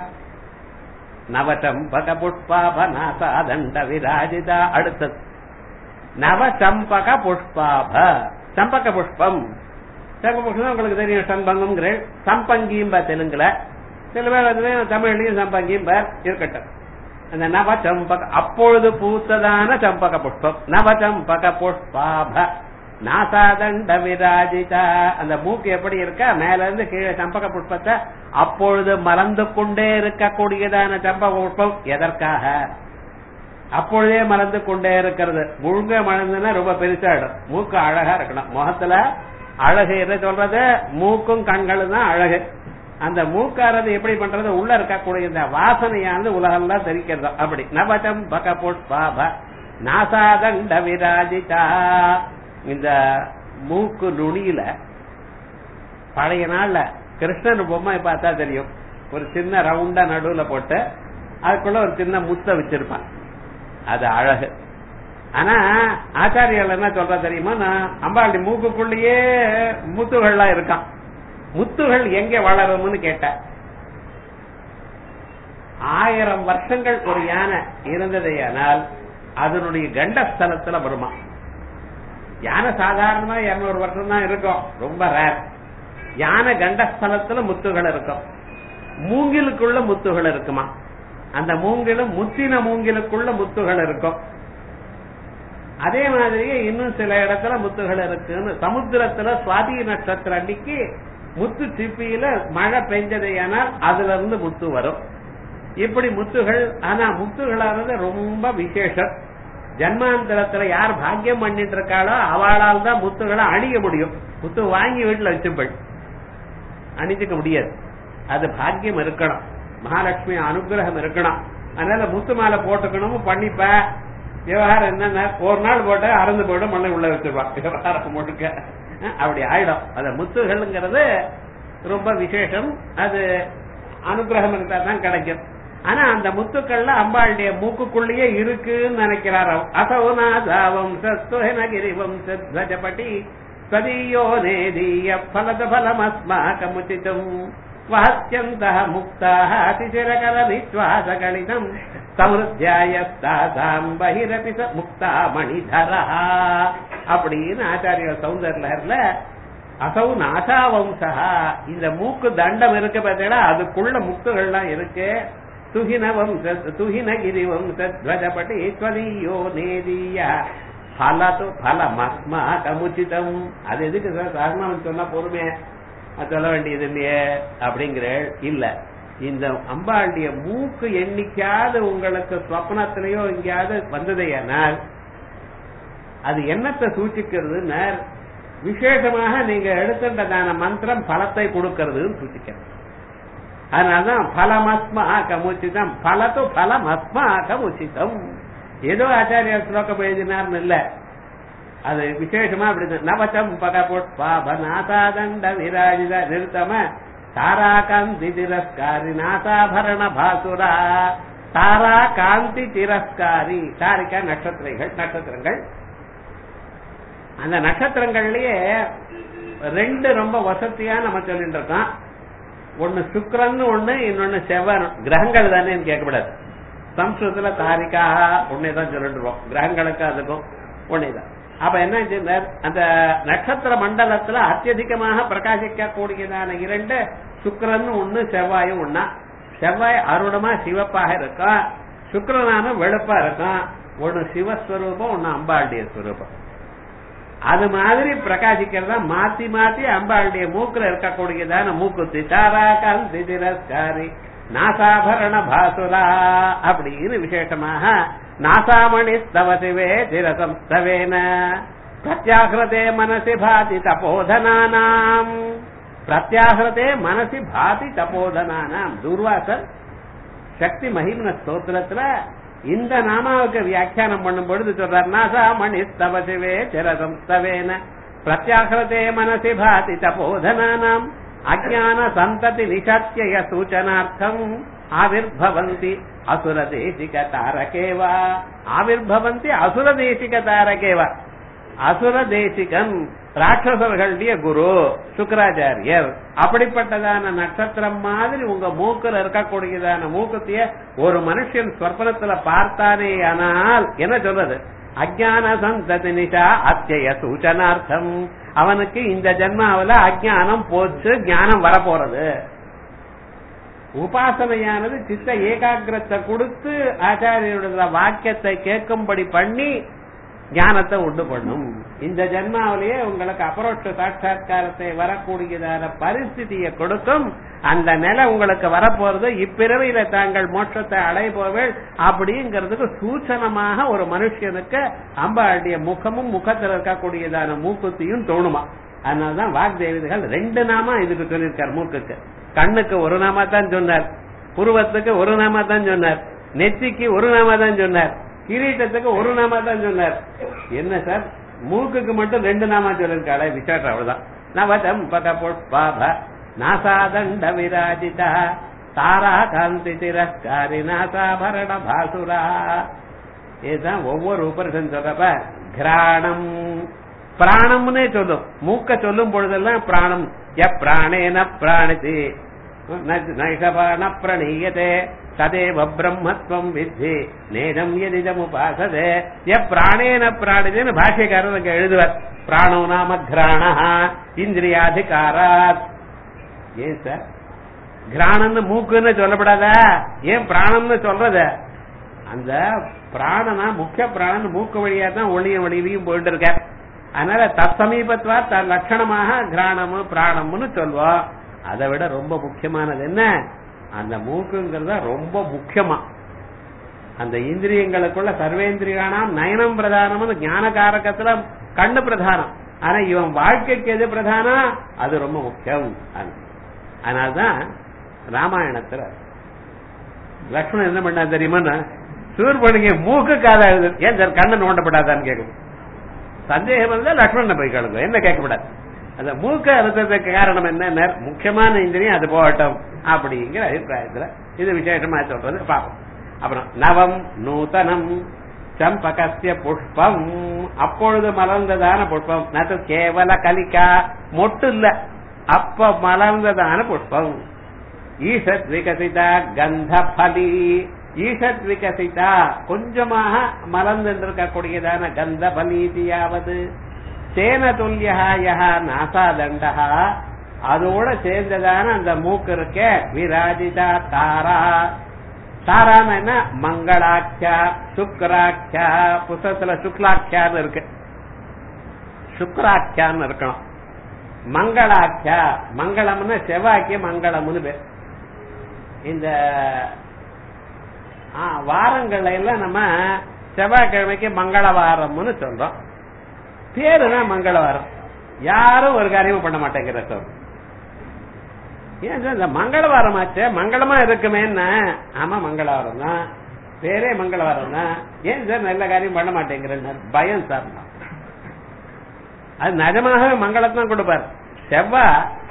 [SPEAKER 1] நவசம்பக புஷ்பாப நாசாதண்ட விராஜிதா அடுத்தது நவசம்பக புஷ்பாப சம்பக புஷ்பம் சம்பக புஷ்பம் உங்களுக்கு தெரியும் சம்பங்கம் சம்பங்கியும் தெலுங்குல சில பேர் வந்து தமிழ்லயும் சம்பங்கியும் இருக்கட்டும் அந்த நவ சம்பக அப்பொழுது பூத்ததான சம்பக புஷ்பம் நவ சம்பக புஷ்பாப நாசாதண்ட விராஜிதா அந்த மூக்கு எப்படி இருக்கா மேல இருந்து கீழே சம்பக புஷ்பத்தை அப்பொழுது மறந்து கொண்டே இருக்கக்கூடியதான சம்பக புஷ்பம் எதற்காக அப்பொழுதே மறந்து கொண்டே இருக்கிறது முழுங்க மறந்துன்னா ரொம்ப பெருசாயிடும் மூக்கு அழகா இருக்கணும் முகத்துல அழகு என்ன சொல்றது மூக்கும் கண்களும் தான் அழகு அந்த மூக்காரது எப்படி பண்றது உள்ள இருக்கக்கூடிய இந்த வாசனையானது உலகெல்லாம் தெரிக்கிறது அப்படி நவச்சம் பக புஷ்பாப நாசாதண்ட விராஜிதா இந்த மூக்கு நுனியில பழைய நாள்ல கிருஷ்ணன் பொம்மை பார்த்தா தெரியும் ஒரு சின்ன ரவுண்டா நடுவுல போட்டு அதுக்குள்ள ஒரு சின்ன முத்த வச்சிருப்பான் அது அழகு ஆனா ஆச்சாரியர்கள் என்ன சொல்றா தெரியுமா நான் அம்பாளுடைய மூக்குக்குள்ளேயே முத்துகள்லாம் இருக்கான் முத்துகள் எங்க வளரும்னு கேட்ட ஆயிரம் வருஷங்கள் ஒரு யானை இருந்ததையானால் அதனுடைய கண்டஸ்தலத்துல வருமா யானை சாதாரணமா இருநூறு வருஷம் தான் இருக்கும் ரொம்ப ரேர் யானை கண்டஸ்தலத்துல முத்துகள் இருக்கும் மூங்கிலுக்குள்ள முத்துகள் இருக்குமா அந்த மூங்கிலும் முத்தின மூங்கிலுக்குள்ள முத்துகள் இருக்கும் அதே மாதிரியே இன்னும் சில இடத்துல முத்துகள் இருக்குன்னு சமுத்திரத்துல சுவாதி நட்சத்திரம் அன்னைக்கு முத்து சிப்பியில மழை பெஞ்சதையானால் அதுல இருந்து முத்து வரும் இப்படி முத்துகள் ஆனா முத்துகளானது ரொம்ப விசேஷம் ஜன்மாந்தரத்துல யார் பாக்கியம் பண்ணிட்டு இருக்காளோ அவளால் தான் முத்துகளை அணிய முடியும் முத்து வாங்கி வீட்டுல வச்சுப்பள் அணிஞ்சுக்க முடியாது அது பாக்கியம் இருக்கணும் மகாலட்சுமி அனுகிரகம் இருக்கணும் அதனால முத்து மாலை போட்டுக்கணும் பண்ணிப்ப விவகாரம் என்னன்னா ஒரு நாள் போட்ட அறந்து போயிடும் மண்ணை உள்ள வச்சிருவா விவகாரம் முழுக்க அஹ் அப்படி ஆயிடும் அந்த முத்துகள்ங்கிறது ரொம்ப விசேஷம் அது அனுகிரகம் இருந்தா தான் கிடைக்கும் ஆனா அந்த முத்துக்கள்ல அம்பாளுடைய மூக்குக்குள்ளேயே இருக்குன்னு நினைக்கிறார் அசௌநாதாவம் சஸ்துஹனகிரிவம் சத்வஜபட்டி ஸ்வதீயோ நேதீய பலத பலமஸ்மாகமுச்சிதம் வாத்யந்தः முக்தாः அதிசிரகர விஸ்வாசகலிதம் சமிருத்தியாயஸ்தாசாம் பகிரபி ச முக்தா மணிதரா அப்படின்னு ஆச்சாரிய சௌந்தர்லஹர்ல அசௌ நாசாவம்சா இந்த மூக்கு தண்டம் இருக்கு பார்த்தீங்களா அதுக்குள்ள முக்குகள்லாம் இருக்கு துகின வம்ச துகினகிரி வம்சத்வஜபட்டி ஸ்வதீயோ நேதீய பலது பலமஸ்மா கமுச்சிதம் அது எதுக்கு சார் காரணம் சொன்னா பொறுமையா அது சொல்ல வேண்டியது இல்லையே அப்படிங்கிற இல்ல இந்த அம்பாளுடைய மூக்கு என்னைக்காவது உங்களுக்கு ஸ்வப்னத்திலேயோ எங்கேயாவது வந்ததையானால் அது என்னத்தை சூச்சிக்கிறதுன்னு விசேஷமாக நீங்க எடுத்துட்டதான மந்திரம் பலத்தை கொடுக்கறதுன்னு சூச்சிக்கிறது அதனாலதான் பலமஸ்மா கமுச்சிதம் பலத்து பலமஸ்மா கமுச்சிதம் ஏதோ ஆச்சாரிய ஸ்லோகம் எழுதினார்னு இல்ல அது விசேஷமா அப்படி நவச்சம் பகபுட் பாப நாசாதண்ட விராஜித நிறுத்தம தாரா காந்தி திரஸ்காரி நாசாபரண பாசுரா தாரா காந்தி திரஸ்காரி தாரிகா நட்சத்திரங்கள் நட்சத்திரங்கள் அந்த நட்சத்திரங்கள்லயே ரெண்டு ரொம்ப வசதியா நம்ம சொல்லிட்டு இருக்கோம் ஒன்னு சுக்ரன் ஒண்ணு இன்னொன்னு செவ்வாய் கிரகங்கள் தானே கேட்கக்கூடாது சம்ஸ்கிருதத்துல தாரிகா ஒன்னேதான் சொல்லிட்டு இருக்கோம் கிரகங்களுக்கு அதுக்கும் ஒன்னேதான் அப்ப என்ன செஞ்சார் அந்த நட்சத்திர மண்டலத்துல அத்தியதிகமாக பிரகாசிக்க கூடியதான இரண்டு சுக்கரன் ஒண்ணு செவ்வாயும் ஒண்ணா செவ்வாய் அருணமா சிவப்பாக இருக்கும் சுக்கரனான வெளுப்பா இருக்கும் ஒண்ணு சிவஸ்வரூபம் ஒண்ணு அம்பாளுடைய ஸ்வரூபம் அது மாதிரி பிரகாசிக்கிறதா மாத்தி மாத்தி அம்பாளுடைய மூக்குல இருக்கக்கூடியதான மூக்குத்தி தாரா காந்தி திரஸ்காரி நாசாபரண பாசுரா அப்படின்னு விசேஷமாக நாசாமணி ஸ்தவசிவே திரசம் ஸ்தவேன பிரத்யாகிருதே மனசி பாதி தபோதனானாம் பிரத்யாகிருதே மனசி பாதி தபோதனானாம் துர்வாசர் சக்தி மகிமன ஸ்தோத்திரத்துல இந்த நாமாவுக்கு வியாக்கியானம் பண்ணும் பொழுது சொல்றார் நாசாமணி ஸ்தவசிவே திரசம் ஸ்தவேன பிரத்யாகிருதே மனசி பாதி தபோதனானாம் అజ్ఞాన సంతతి నిషత్యయ సూచనార్థం ఆవిర్భవంతి అసురదేశిక తారకేవా ஆவிர்பவந்தி அசுரதேசிக தாரகேவ அசுரதேசிகன் ராட்சசர்களுடைய குரு சுக்கராச்சாரியர் அப்படிப்பட்டதான நட்சத்திரம் மாதிரி உங்க மூக்குல இருக்கக்கூடியதான மூக்கத்தைய ஒரு மனுஷன் ஸ்வர்பனத்துல பார்த்தானே ஆனால் என்ன சொல்றது அஜான சந்ததி நிஷா அத்திய சூச்சனார்த்தம் அவனுக்கு இந்த ஜென்மாவில அஜானம் போச்சு ஞானம் வரப்போறது உபாசனையானது சித்த ஏகாகிரத்தை கொடுத்து ஆச்சாரியருடைய வாக்கியத்தை கேட்கும்படி பண்ணி ஞானத்தை உண்டு பண்ணும் இந்த ஜென்மாவிலேயே உங்களுக்கு அபரோட்ச சாட்சா்காரத்தை வரக்கூடியதான பரிஸ்திதியை கொடுக்கும் அந்த நிலை உங்களுக்கு வரப்போறது இப்பிறவையில தாங்கள் மோட்சத்தை அடைய போவேள் அப்படிங்கிறதுக்கு சூச்சனமாக ஒரு மனுஷனுக்கு அம்பாளுடைய முகமும் முகத்தில் இருக்கக்கூடியதான மூக்குத்தியும் தோணுமா அதனாலதான் வாக்தேவதைகள் ரெண்டு நாமா இதுக்கு சொல்லியிருக்கார் மூக்குக்கு கண்ணுக்கு ஒரு நாமா தான் சொன்னார் புருவத்துக்கு ஒரு நாமா தான் சொன்னார் நெத்திக்கு ஒரு நாமா தான் சொன்னார் கிரீட்டத்துக்கு ஒரு நாமா தான் சொன்னார் என்ன சார் மூக்குக்கு மட்டும் ரெண்டு நாமா சொல்லிருக்காளே விசாரம் அவ்வளவுதான் நவதம் பக பாப நாசாதண்ட விராஜிதா தாரா காந்தி திரஸ்காரி நாசாபரண பாசுரா இதுதான் ஒவ்வொரு உபரிசன் சொல்றப்ப கிராணம் பிராணம்னே சொல்லும் மூக்க சொல்லும் பொழுதெல்லாம் பிராணம் எ பிராணேன பிராணிதி நைஷபான பிரணீயதே ததேவ பிரம்மத்வம் வித்தி நேதம் எதிதமுபாசதே எ பிராணேன பிராணிதேன்னு பாஷ்யக்காரர் அங்க எழுதுவார் பிராணோ நாம கிராணா இந்திரியாதிகாராத் ஏன் சார் கிராணம்னு மூக்குன்னு சொல்லப்படாதா ஏன் பிராணம்னு சொல்றது அந்த பிராணனா முக்கிய பிராணன் மூக்கு வழியா தான் ஒளியும் வழியிலையும் போயிட்டு இருக்க அதனால தற்சமீபத்துவா த லட்சணமாக கிராணமு பிராணம்னு சொல்வோம் அதை விட ரொம்ப முக்கியமானது என்ன அந்த மூக்குங்கிறத ரொம்ப முக்கியமா அந்த இந்திரியங்களுக்குள்ள சர்வேந்திரியானாம் நயனம் பிரதானம்னு ஞான காரகத்துல கண்ணு பிரதானம் ஆனா இவன் வாழ்க்கைக்கு எது பிரதானம் அது ரொம்ப முக்கியம் அதனால்தான் ராமாயணத்துல லக்ஷ்மணன் என்ன பண்ணா தெரியுமா சூர்பணிக்கு மூக்கு காதா எழுது ஏன் சார் கண்ணை நோண்டப்படாதான்னு கேட்கணும் சந்தேகம் இருந்தா லக்ஷ்மணனை போய் கேளுங்க என்ன கேட்கப்படாது அந்த மூக்க அறுத்ததுக்கு காரணம் என்ன முக்கியமான இந்திரியம் அது போகட்டும் அப்படிங்கிற அபிப்பிராயத்துல இது விசேஷமா சொல்றது பாப்போம் அப்புறம் நவம் நூதனம் சம்பகசிய புஷ்பம் அப்பொழுது மலர்ந்ததான புஷ்பம் நது கேவல கலிக்கா மொட்டு இல்ல அப்ப மலர்ந்ததான புஷ்பம் ஈஷத் விகசிதா கந்த பலி ஈஷத் விகசிதா கொஞ்சமாக மலர்ந்திருக்கக்கூடியதான கந்த பலீதியாவது சேன துல்லியா யஹா நாசாதண்டா அதோட சேர்ந்ததான அந்த மூக்கு இருக்க விராஜிதா தாரா தாரான என்ன மங்களாக்கியா சுக்கராக்கியா புத்தகத்துல சுக்லாக்கியான்னு இருக்கு சுக்ராக்கியான்னு இருக்கணும் மங்களாக்கியா மங்களம்னு செவ்வாய்க்கு மங்களம்னு பேர் இந்த வாரங்கள்ல எல்லாம் நம்ம செவ்வாய்க்கிழமைக்கு மங்களவாரம்னு சொல்றோம் பேருதான் மங்களவாரம் யாரும் ஒரு காரியமும் பண்ண மாட்டேங்கிற சொல் ஏன் சார் இந்த மங்களவாரம் ஆச்சு மங்களமா இருக்குமேன்னா ஆமா மங்களவாரம் தான் பேரே மங்களவாரம் தான் ஏன் சார் நல்ல காரியம் பண்ண மாட்டேங்கிறேன் பயம் சார் அது நிஜமாகவே மங்களத்தான் கொடுப்பார் செவ்வா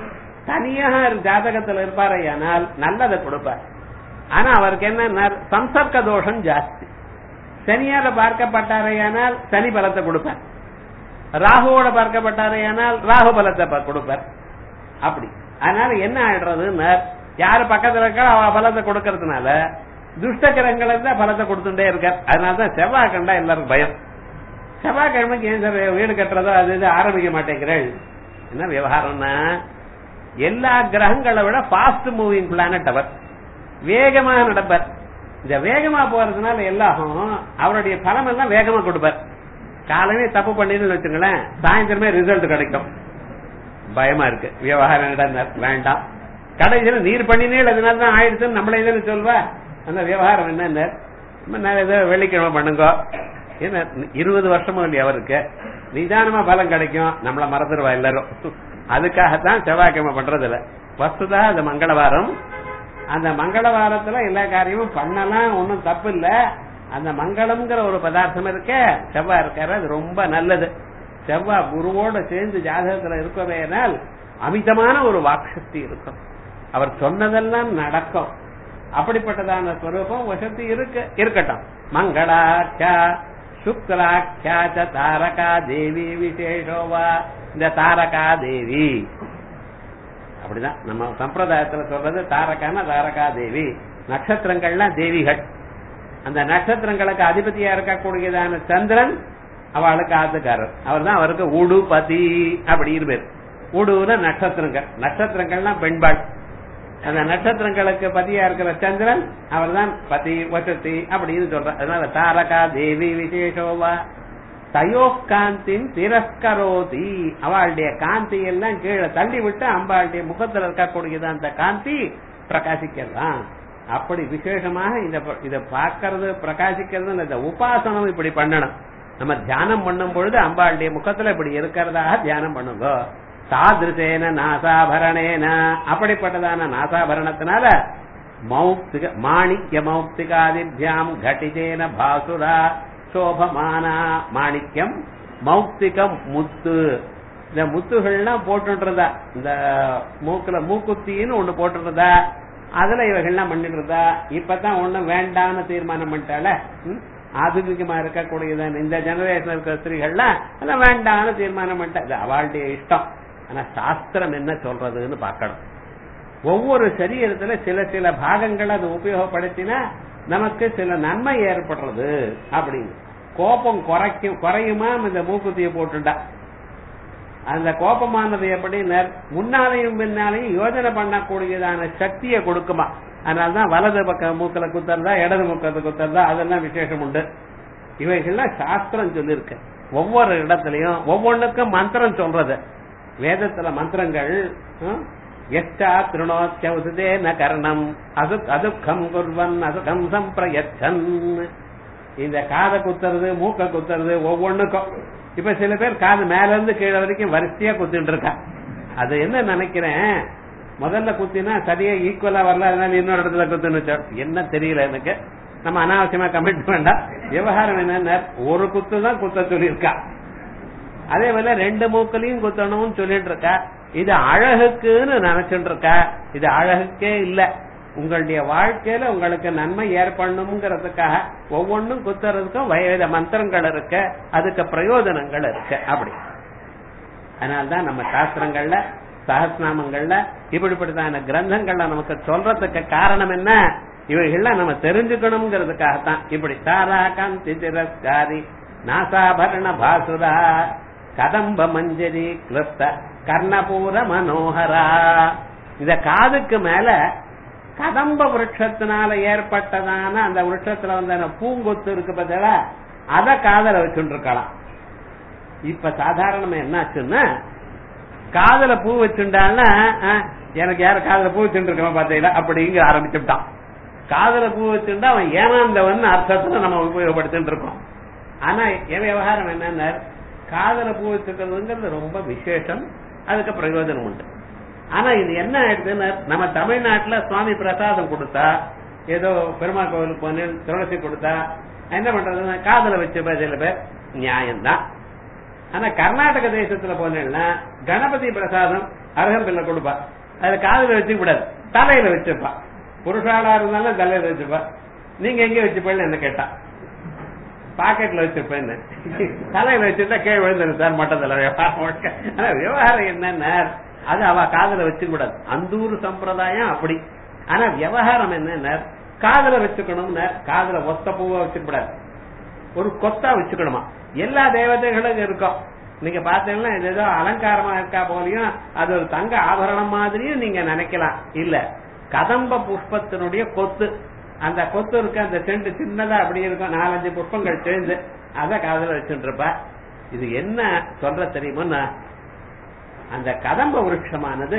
[SPEAKER 1] தனியாக ஜாதகத்தில் இருப்பார் ஆனால் நல்லதை கொடுப்பார் ஆனா அவருக்கு என்ன சம்சர்க்க தோஷம் ஜாஸ்தி சனியால பார்க்கப்பட்டாரையானால் சனி பலத்தை கொடுப்பார் ராகுவோட பார்க்கப்பட்டாரையானால் ராகு பலத்தை கொடுப்பார் அப்படி அதனால என்ன ஆயிடுறதுன்னு யாரு பக்கத்துல இருக்கா அவ பலத்தை கொடுக்கறதுனால துஷ்ட கிரகங்களுக்கு தான் பலத்தை கொடுத்துட்டே இருக்கார் அதனாலதான் செவ்வாய் கண்டா எல்லாருக்கும் பயம் செவ்வாய்க்கிழமைக்கு ஏன் சார் வீடு கட்டுறதோ அது இது ஆரம்பிக்க மாட்டேங்கிறேன் என்ன விவகாரம்னா எல்லா கிரகங்களை விட ஃபாஸ்ட் மூவிங் பிளானட் அவர் வேகமா நடப்பார் இந்த வேகமா போறதுனால எல்லாரும் அவருடைய பலம் எல்லாம் வேகமா கொடுப்பார் காலமே தப்பு பண்ணின்னு வச்சுங்களேன் சாயந்தரமே ரிசல்ட் கிடைக்கும் பயமா இருக்கு விவகாரம் நடந்தார் வேண்டாம் கடைசியில நீர் பண்ணினே அதனால தான் ஆயிடுச்சுன்னு நம்மளே தானே சொல்வா அந்த விவகாரம் என்ன ஏதோ வெள்ளிக்கிழமை பண்ணுங்க என்ன இருபது வருஷமும் இல்லையா அவருக்கு நிதானமா பலம் கிடைக்கும் நம்மள மறந்துடுவா எல்லாரும் அதுக்காகத்தான் செவ்வாய்க்கிழமை பண்றது இல்ல வஸ்துதா அது மங்களவாரம் அந்த மங்களவாரத்துல எல்லா காரியமும் பண்ணலாம் ஒன்னும் தப்பு இல்ல அந்த மங்களம்ங்கிற ஒரு பதார்த்தம் இருக்க செவ்வாய் இருக்காரு அது ரொம்ப நல்லது செவ்வாய் குருவோட சேர்ந்து ஜாதகத்துல இருக்கவேனால் அமிதமான ஒரு வாக்சக்தி இருக்கும் அவர் சொன்னதெல்லாம் நடக்கும் அப்படிப்பட்டதான ஸ்வரூபம் வசதி இருக்கு இருக்கட்டும் மங்களாச்சா சுக்லாட்சா தாரகா தேவி விசேஷோவா இந்த தாரகா தேவி அப்படிதான் நம்ம சம்பிரதாயத்துல சொல்றது தாரகான தாரகா தேவி நட்சத்திரங்கள்லாம் தேவிகள் அந்த நட்சத்திரங்களுக்கு அதிபதியா இருக்கக்கூடியதான சந்திரன் அவளுக்கு ஆத்துக்காரர் அவர் தான் அவருக்கு உடுபதி அப்படின்னு பேர் உடுன நட்சத்திரங்கள் நட்சத்திரங்கள்லாம் பெண்பாள் அந்த நட்சத்திரங்களுக்கு பதியா இருக்கிற சந்திரன் அவர் தான் பதி வசதி அப்படின்னு சொல்ற அதனால தாரகா தேவி விசேஷோவா தயோ காந்தின் திரஸ்கரோதி அவளுடைய காந்தி எல்லாம் கீழே தள்ளி விட்டு அம்பாளுடைய முகத்துல இருக்கக்கூடியது அந்த காந்தி பிரகாசிக்கலாம் அப்படி விசேஷமாக இந்த இதை பார்க்கறது பிரகாசிக்கிறது இந்த உபாசனம் இப்படி பண்ணணும் நம்ம தியானம் பண்ணும் பொழுது அம்பாளுடைய முகத்துல இப்படி இருக்கிறதாக தியானம் பண்ணுங்க சாதிருசேன நாசாபரணேன அப்படிப்பட்டதான நாசாபரணத்தினால மௌக்திக மாணிக்ய மௌக்திகாதிபியாம் கட்டிதேன பாசுரா சோபமானா மாணிக்கம் மௌக்திகம் முத்து இந்த முத்துகள்லாம் போட்டுன்றதா இந்த மூக்குல மூக்குத்தின்னு ஒண்ணு போட்டுறதா அதுல இவைகள்லாம் பண்ணிட்டு இருந்தா இப்பதான் ஒண்ணும் வேண்டாம்னு தீர்மானம் பண்ணிட்டால ஆதுனிகமா இருக்கக்கூடியதான இந்த ஜெனரேஷன் இருக்கிற ஸ்திரீகள்லாம் அதான் வேண்டாம்னு தீர்மானம் பண்ணிட்டா அவளுடைய இஷ்டம் ஆனா சாஸ்திரம் என்ன சொல்றதுன்னு பார்க்கணும் ஒவ்வொரு சரீரத்துல சில சில பாகங்களை அதை உபயோகப்படுத்தினா நமக்கு சில நன்மை ஏற்படுறது அப்படின்னு கோபம் குறைக்கும் குறையுமா இந்த மூக்குத்திய போட்டுண்டா அந்த கோபமானது எப்படி முன்னாலையும் பின்னாலையும் யோஜனை பண்ணக்கூடியதான சக்தியை கொடுக்குமா அதனாலதான் வலது பக்கம் மூக்கல குத்துறதா இடது மூக்கத்தை குத்துறதா அதெல்லாம் விசேஷம் உண்டு இவைகள்லாம் சாஸ்திரம் சொல்லியிருக்கு ஒவ்வொரு இடத்துலயும் ஒவ்வொன்றுக்கும் மந்திரம் சொல்றது வேதத்துல மந்திரங்கள் எஷ்டா திருணோத்தியவுதே ந கர்ணம் அது அதுக்கம் குர்வன் அதுகம் சம்பிரயச்சன் இந்த காதை குத்துறது மூக்க குத்துறது ஒவ்வொன்றுக்கும் இப்ப சில பேர் காது மேல இருந்து கீழே வரைக்கும் வரிசையா குத்திட்டு இருக்கா அது என்ன நினைக்கிறேன் முதல்ல குத்தினா சரியா ஈக்குவலா வரல அதனால இன்னொரு இடத்துல குத்துன்னு என்ன தெரியல எனக்கு நம்ம அனாவசியமா கமிட் வேண்டாம் விவகாரம் என்ன ஒரு குத்து தான் குத்த சொல்லியிருக்கா அதே போல ரெண்டு மூக்களையும் குத்தணும்னு சொல்லிட்டு இருக்கா இது அழகுக்குன்னு நினைச்சுட்டு இருக்கா இது அழகுக்கே இல்ல உங்களுடைய வாழ்க்கையில உங்களுக்கு நன்மை ஏற்படணுங்கிறதுக்காக ஒவ்வொன்றும் குத்துறதுக்கும் வயத மந்திரங்கள் இருக்கு அதுக்கு பிரயோஜனங்கள் இருக்கு அப்படி அதனால்தான் நம்ம சாஸ்திரங்கள்ல சகஸ்நாமங்கள்ல இப்படிப்பட்டதான கிரந்தங்கள்ல நமக்கு சொல்றதுக்கு காரணம் என்ன இவைகள்லாம் நம்ம தெரிஞ்சுக்கணுங்கிறதுக்காகத்தான் இப்படி தாரா காந்தி திரஸ்காரி நாசாபரண பாசுரா கதம்ப மஞ்சரி கிளிப்த கர்ணபூர மனோகரா இந்த காதுக்கு மேல கதம்ப விருட்சத்தினால ஏற்பட்டதான அந்த விருட்சத்துல வந்த பூங்கொத்து இருக்கு பார்த்தா அத காதல வச்சுட்டு இருக்கலாம் இப்ப சாதாரணமா என்னாச்சுன்னா காதல பூ வச்சுட்டான்னா எனக்கு யார காதல பூ வச்சுட்டு இருக்கவன் பாத்தீங்களா அப்படிங்க ஆரம்பிச்சுட்டான் காதல பூ வச்சுட்டா அவன் ஏனாந்தவன் அர்த்தத்துல நம்ம உபயோகப்படுத்திட்டு இருக்கோம் ஆனா என் விவகாரம் என்னன்னா காதல பூ வச்சுக்கிறதுங்கிறது ரொம்ப விசேஷம் அதுக்கு பிரயோஜனம் உண்டு ஆனா இது என்ன ஆயிடுதுன்னு நம்ம தமிழ்நாட்டுல சுவாமி பிரசாதம் கொடுத்தா ஏதோ பெருமாள் கோவிலுக்கு போன துளசி கொடுத்தா என்ன பண்றதுன்னா காதல வச்ச சில பேர் நியாயம்தான் ஆனா கர்நாடக தேசத்துல போனேன்னா கணபதி பிரசாதம் அருகம்பில்ல கொடுப்பா அதுல காதல வச்சுக்க கூடாது தலையில வச்சுப்பா புருஷாளா இருந்தாலும் தலையில வச்சுப்பா நீங்க எங்க வச்சுப்பேன்னு என்ன கேட்டா பாக்கெட்ல வச்சிருப்பேன்னு தலையில வச்சுட்டா கீழே விழுந்துரு சார் மட்டத்துல ஆனா விவகாரம் என்னன்னா அது அவ காதல வச்சுக்க கூடாது அந்த ஊர் சம்பிரதாயம் அப்படி ஆனா விவகாரம் என்னன்னா காதல வச்சுக்கணும்னு காதல ஒத்த பூவா வச்சுக்க கூடாது ஒரு கொத்தா வச்சுக்கணுமா எல்லா தேவதைகளும் இருக்கும் நீங்க பாத்தீங்கன்னா இது ஏதோ அலங்காரமா இருக்கா போலையும் அது ஒரு தங்க ஆபரணம் மாதிரியும் நீங்க நினைக்கலாம் இல்ல கதம்ப புஷ்பத்தினுடைய கொத்து அந்த கொத்து இருக்கு அந்த செண்டு சின்னதா அப்படி இருக்கும் நாலஞ்சு புஷ்பங்கள் சேர்ந்து அத காதல வச்சுட்டு இருப்பா இது என்ன சொல்ற தெரியுமா அந்த கதம்ப விருட்சமானது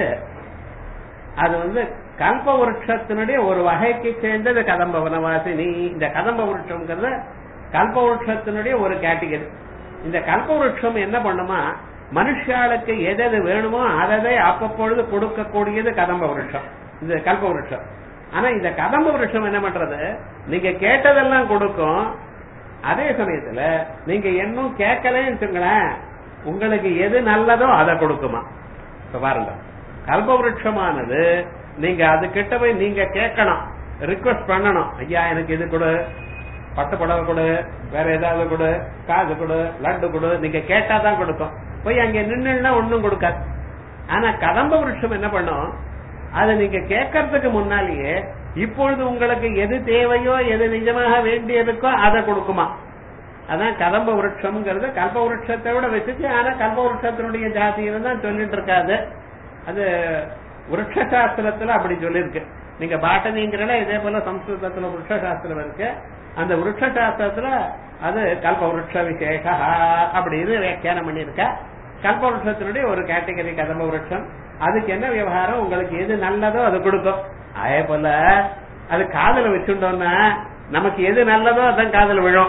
[SPEAKER 1] அது வந்து கல்ப விருட்சத்தினுடைய ஒரு வகைக்கு சேர்ந்தது கதம்ப வனவாசினி இந்த கதம்ப விருட்சம்ங்கிறது கல்ப விருட்சத்தினுடைய ஒரு கேட்டகரி இந்த கல்ப விருட்சம் என்ன பண்ணுமா மனுஷாளுக்கு எது வேணுமோ அதை அப்பப்பொழுது கொடுக்கக்கூடியது கதம்ப விருட்சம் இந்த கல்ப விருட்சம் ஆனா இந்த கதம்ப விருட்சம் என்ன பண்றது நீங்க கேட்டதெல்லாம் கொடுக்கும் அதே சமயத்துல நீங்க இன்னும் கேட்கலன்னு வச்சுங்களேன் உங்களுக்கு எது நல்லதோ அதை கொடுக்குமா இப்ப பாருங்க கல்ப விருட்சமானது நீங்க அது கிட்ட போய் நீங்க கேட்கணும் ரிக்வஸ்ட் பண்ணணும் ஐயா எனக்கு இது கொடு பட்டு புடவை கொடு வேற ஏதாவது கொடு காது கொடு லட்டு கொடு நீங்க கேட்டாதான் கொடுக்கும் போய் அங்க நின்னுன்னா ஒண்ணும் கொடுக்காது ஆனா கதம்ப விருட்சம் என்ன பண்ணும் அது நீங்க கேட்கறதுக்கு முன்னாலேயே இப்பொழுது உங்களுக்கு எது தேவையோ எது நிஜமாக வேண்டியதுக்கோ அதை கொடுக்குமா அதான் கதம்ப விருட்சம்ங்கிறது கல்ப விருட்சத்தை விட வச்சுச்சு ஆனா கல்ப விருட்சத்தினுடைய ஜாதியில தான் சொல்லிட்டு இருக்காது அது விருட்ச சாஸ்திரத்துல அப்படி சொல்லியிருக்கு நீங்க பாட்டனிங்கிறல இதே போல சம்ஸ்கிருதத்துல விருட்ச சாஸ்திரம் இருக்கு அந்த விருட்ச சாஸ்திரத்துல அது கல்ப விருட்ச விசேஷா அப்படின்னு வியாக்கியானம் பண்ணிருக்க கல்ப விருட்சத்தினுடைய ஒரு கேட்டகரி கதம்ப விருட்சம் அதுக்கு என்ன விவகாரம் உங்களுக்கு எது நல்லதோ அது கொடுக்கும் அதே போல அது காதல வச்சுட்டோம்னா நமக்கு எது நல்லதோ அதான் காதல விழும்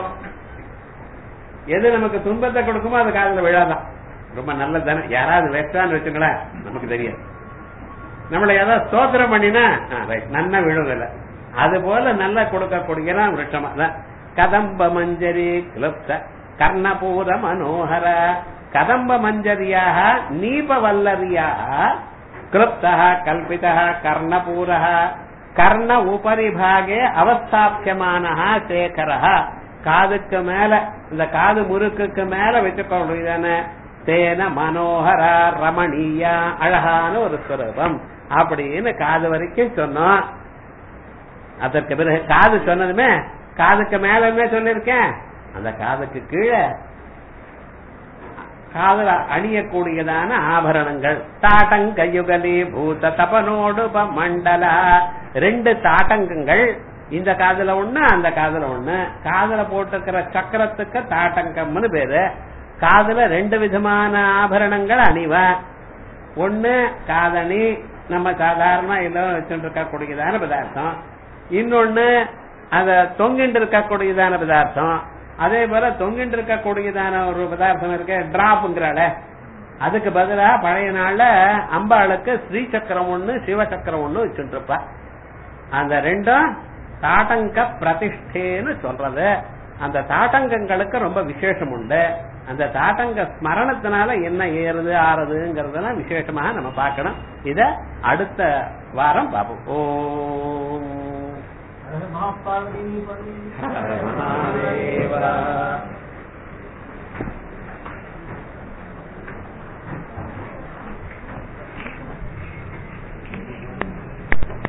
[SPEAKER 1] எது நமக்கு துன்பத்தை கொடுக்குமோ அது காதல விழாதான் ரொம்ப நல்லது தானே யாராவது வெட்டான்னு வச்சுங்களேன் நமக்கு தெரியாது நம்மள ஏதாவது ஸ்தோத்திரம் பண்ணினா நன்னா விழுதில்ல அது போல நல்லா கொடுக்கக்கூடியதான் விருட்சமா தான் கதம்ப மஞ்சரி கிளப்த கர்ணபூர மனோகர கதம்ப மஞ்சரியாக நீபவல்லரியாக கிளப்தா கல்பிதா கர்ணபூர கர்ண உபரி பாகே அவஸ்தாபியமான சேகர காதுக்கு மேல இந்த காது முறுக்குக்கு மேல வச்சுக்கொள்ளுதானே தேன மனோகரா ரமணீயா அழகான ஒரு ஸ்வரூபம் அப்படின்னு காது வரைக்கும் சொன்னோம் அதற்கு பிறகு காது சொன்னதுமே காதுக்கு மேல என்ன சொல்லிருக்கேன் அந்த காதுக்கு கீழே காதல அணியக்கூடியதான ஆபரணங்கள் தாட்டங்கயுகலி பூத தபனோடு மண்டலா ரெண்டு தாட்டங்கங்கள் இந்த காதுல ஒண்ணு அந்த காதுல ஒண்ணு காதுல போட்டுக்கிற சக்கரத்துக்கு தாட்டங்கம்னு பேரு காதுல ரெண்டு விதமான ஆபரணங்கள் அணிவா ஒண்ணு காதணி நம்ம சாதாரண எல்லாம் வச்சுட்டு இருக்கக்கூடியதான பதார்த்தம் இன்னொன்னு அத தொங்கிட்டு இருக்கக்கூடியதான பதார்த்தம் அதே போல தொங்கிட்டு இருக்கக்கூடியதான ஒரு பதார்த்தம் இருக்கு டிராப்ங்கிறால அதுக்கு பதிலா பழைய நாள்ல அம்பாளுக்கு ஸ்ரீ சக்கரம் ஒண்ணு சிவ சக்கரம் ஒண்ணு வச்சுட்டு இருப்பா அந்த ரெண்டும் தாட்டங்க பிரதிஷ்டேன்னு சொல்றது அந்த தாட்டங்கங்களுக்கு ரொம்ப விசேஷம் உண்டு அந்த தாட்டங்க ஸ்மரணத்தினால என்ன ஏறுது ஆறுதுங்கிறதெல்லாம் விசேஷமாக நம்ம பார்க்கணும் இத அடுத்த வாரம் பார்ப்போம் ஓம்
[SPEAKER 2] மகாபாரதி
[SPEAKER 1] ஹர மகாதேவா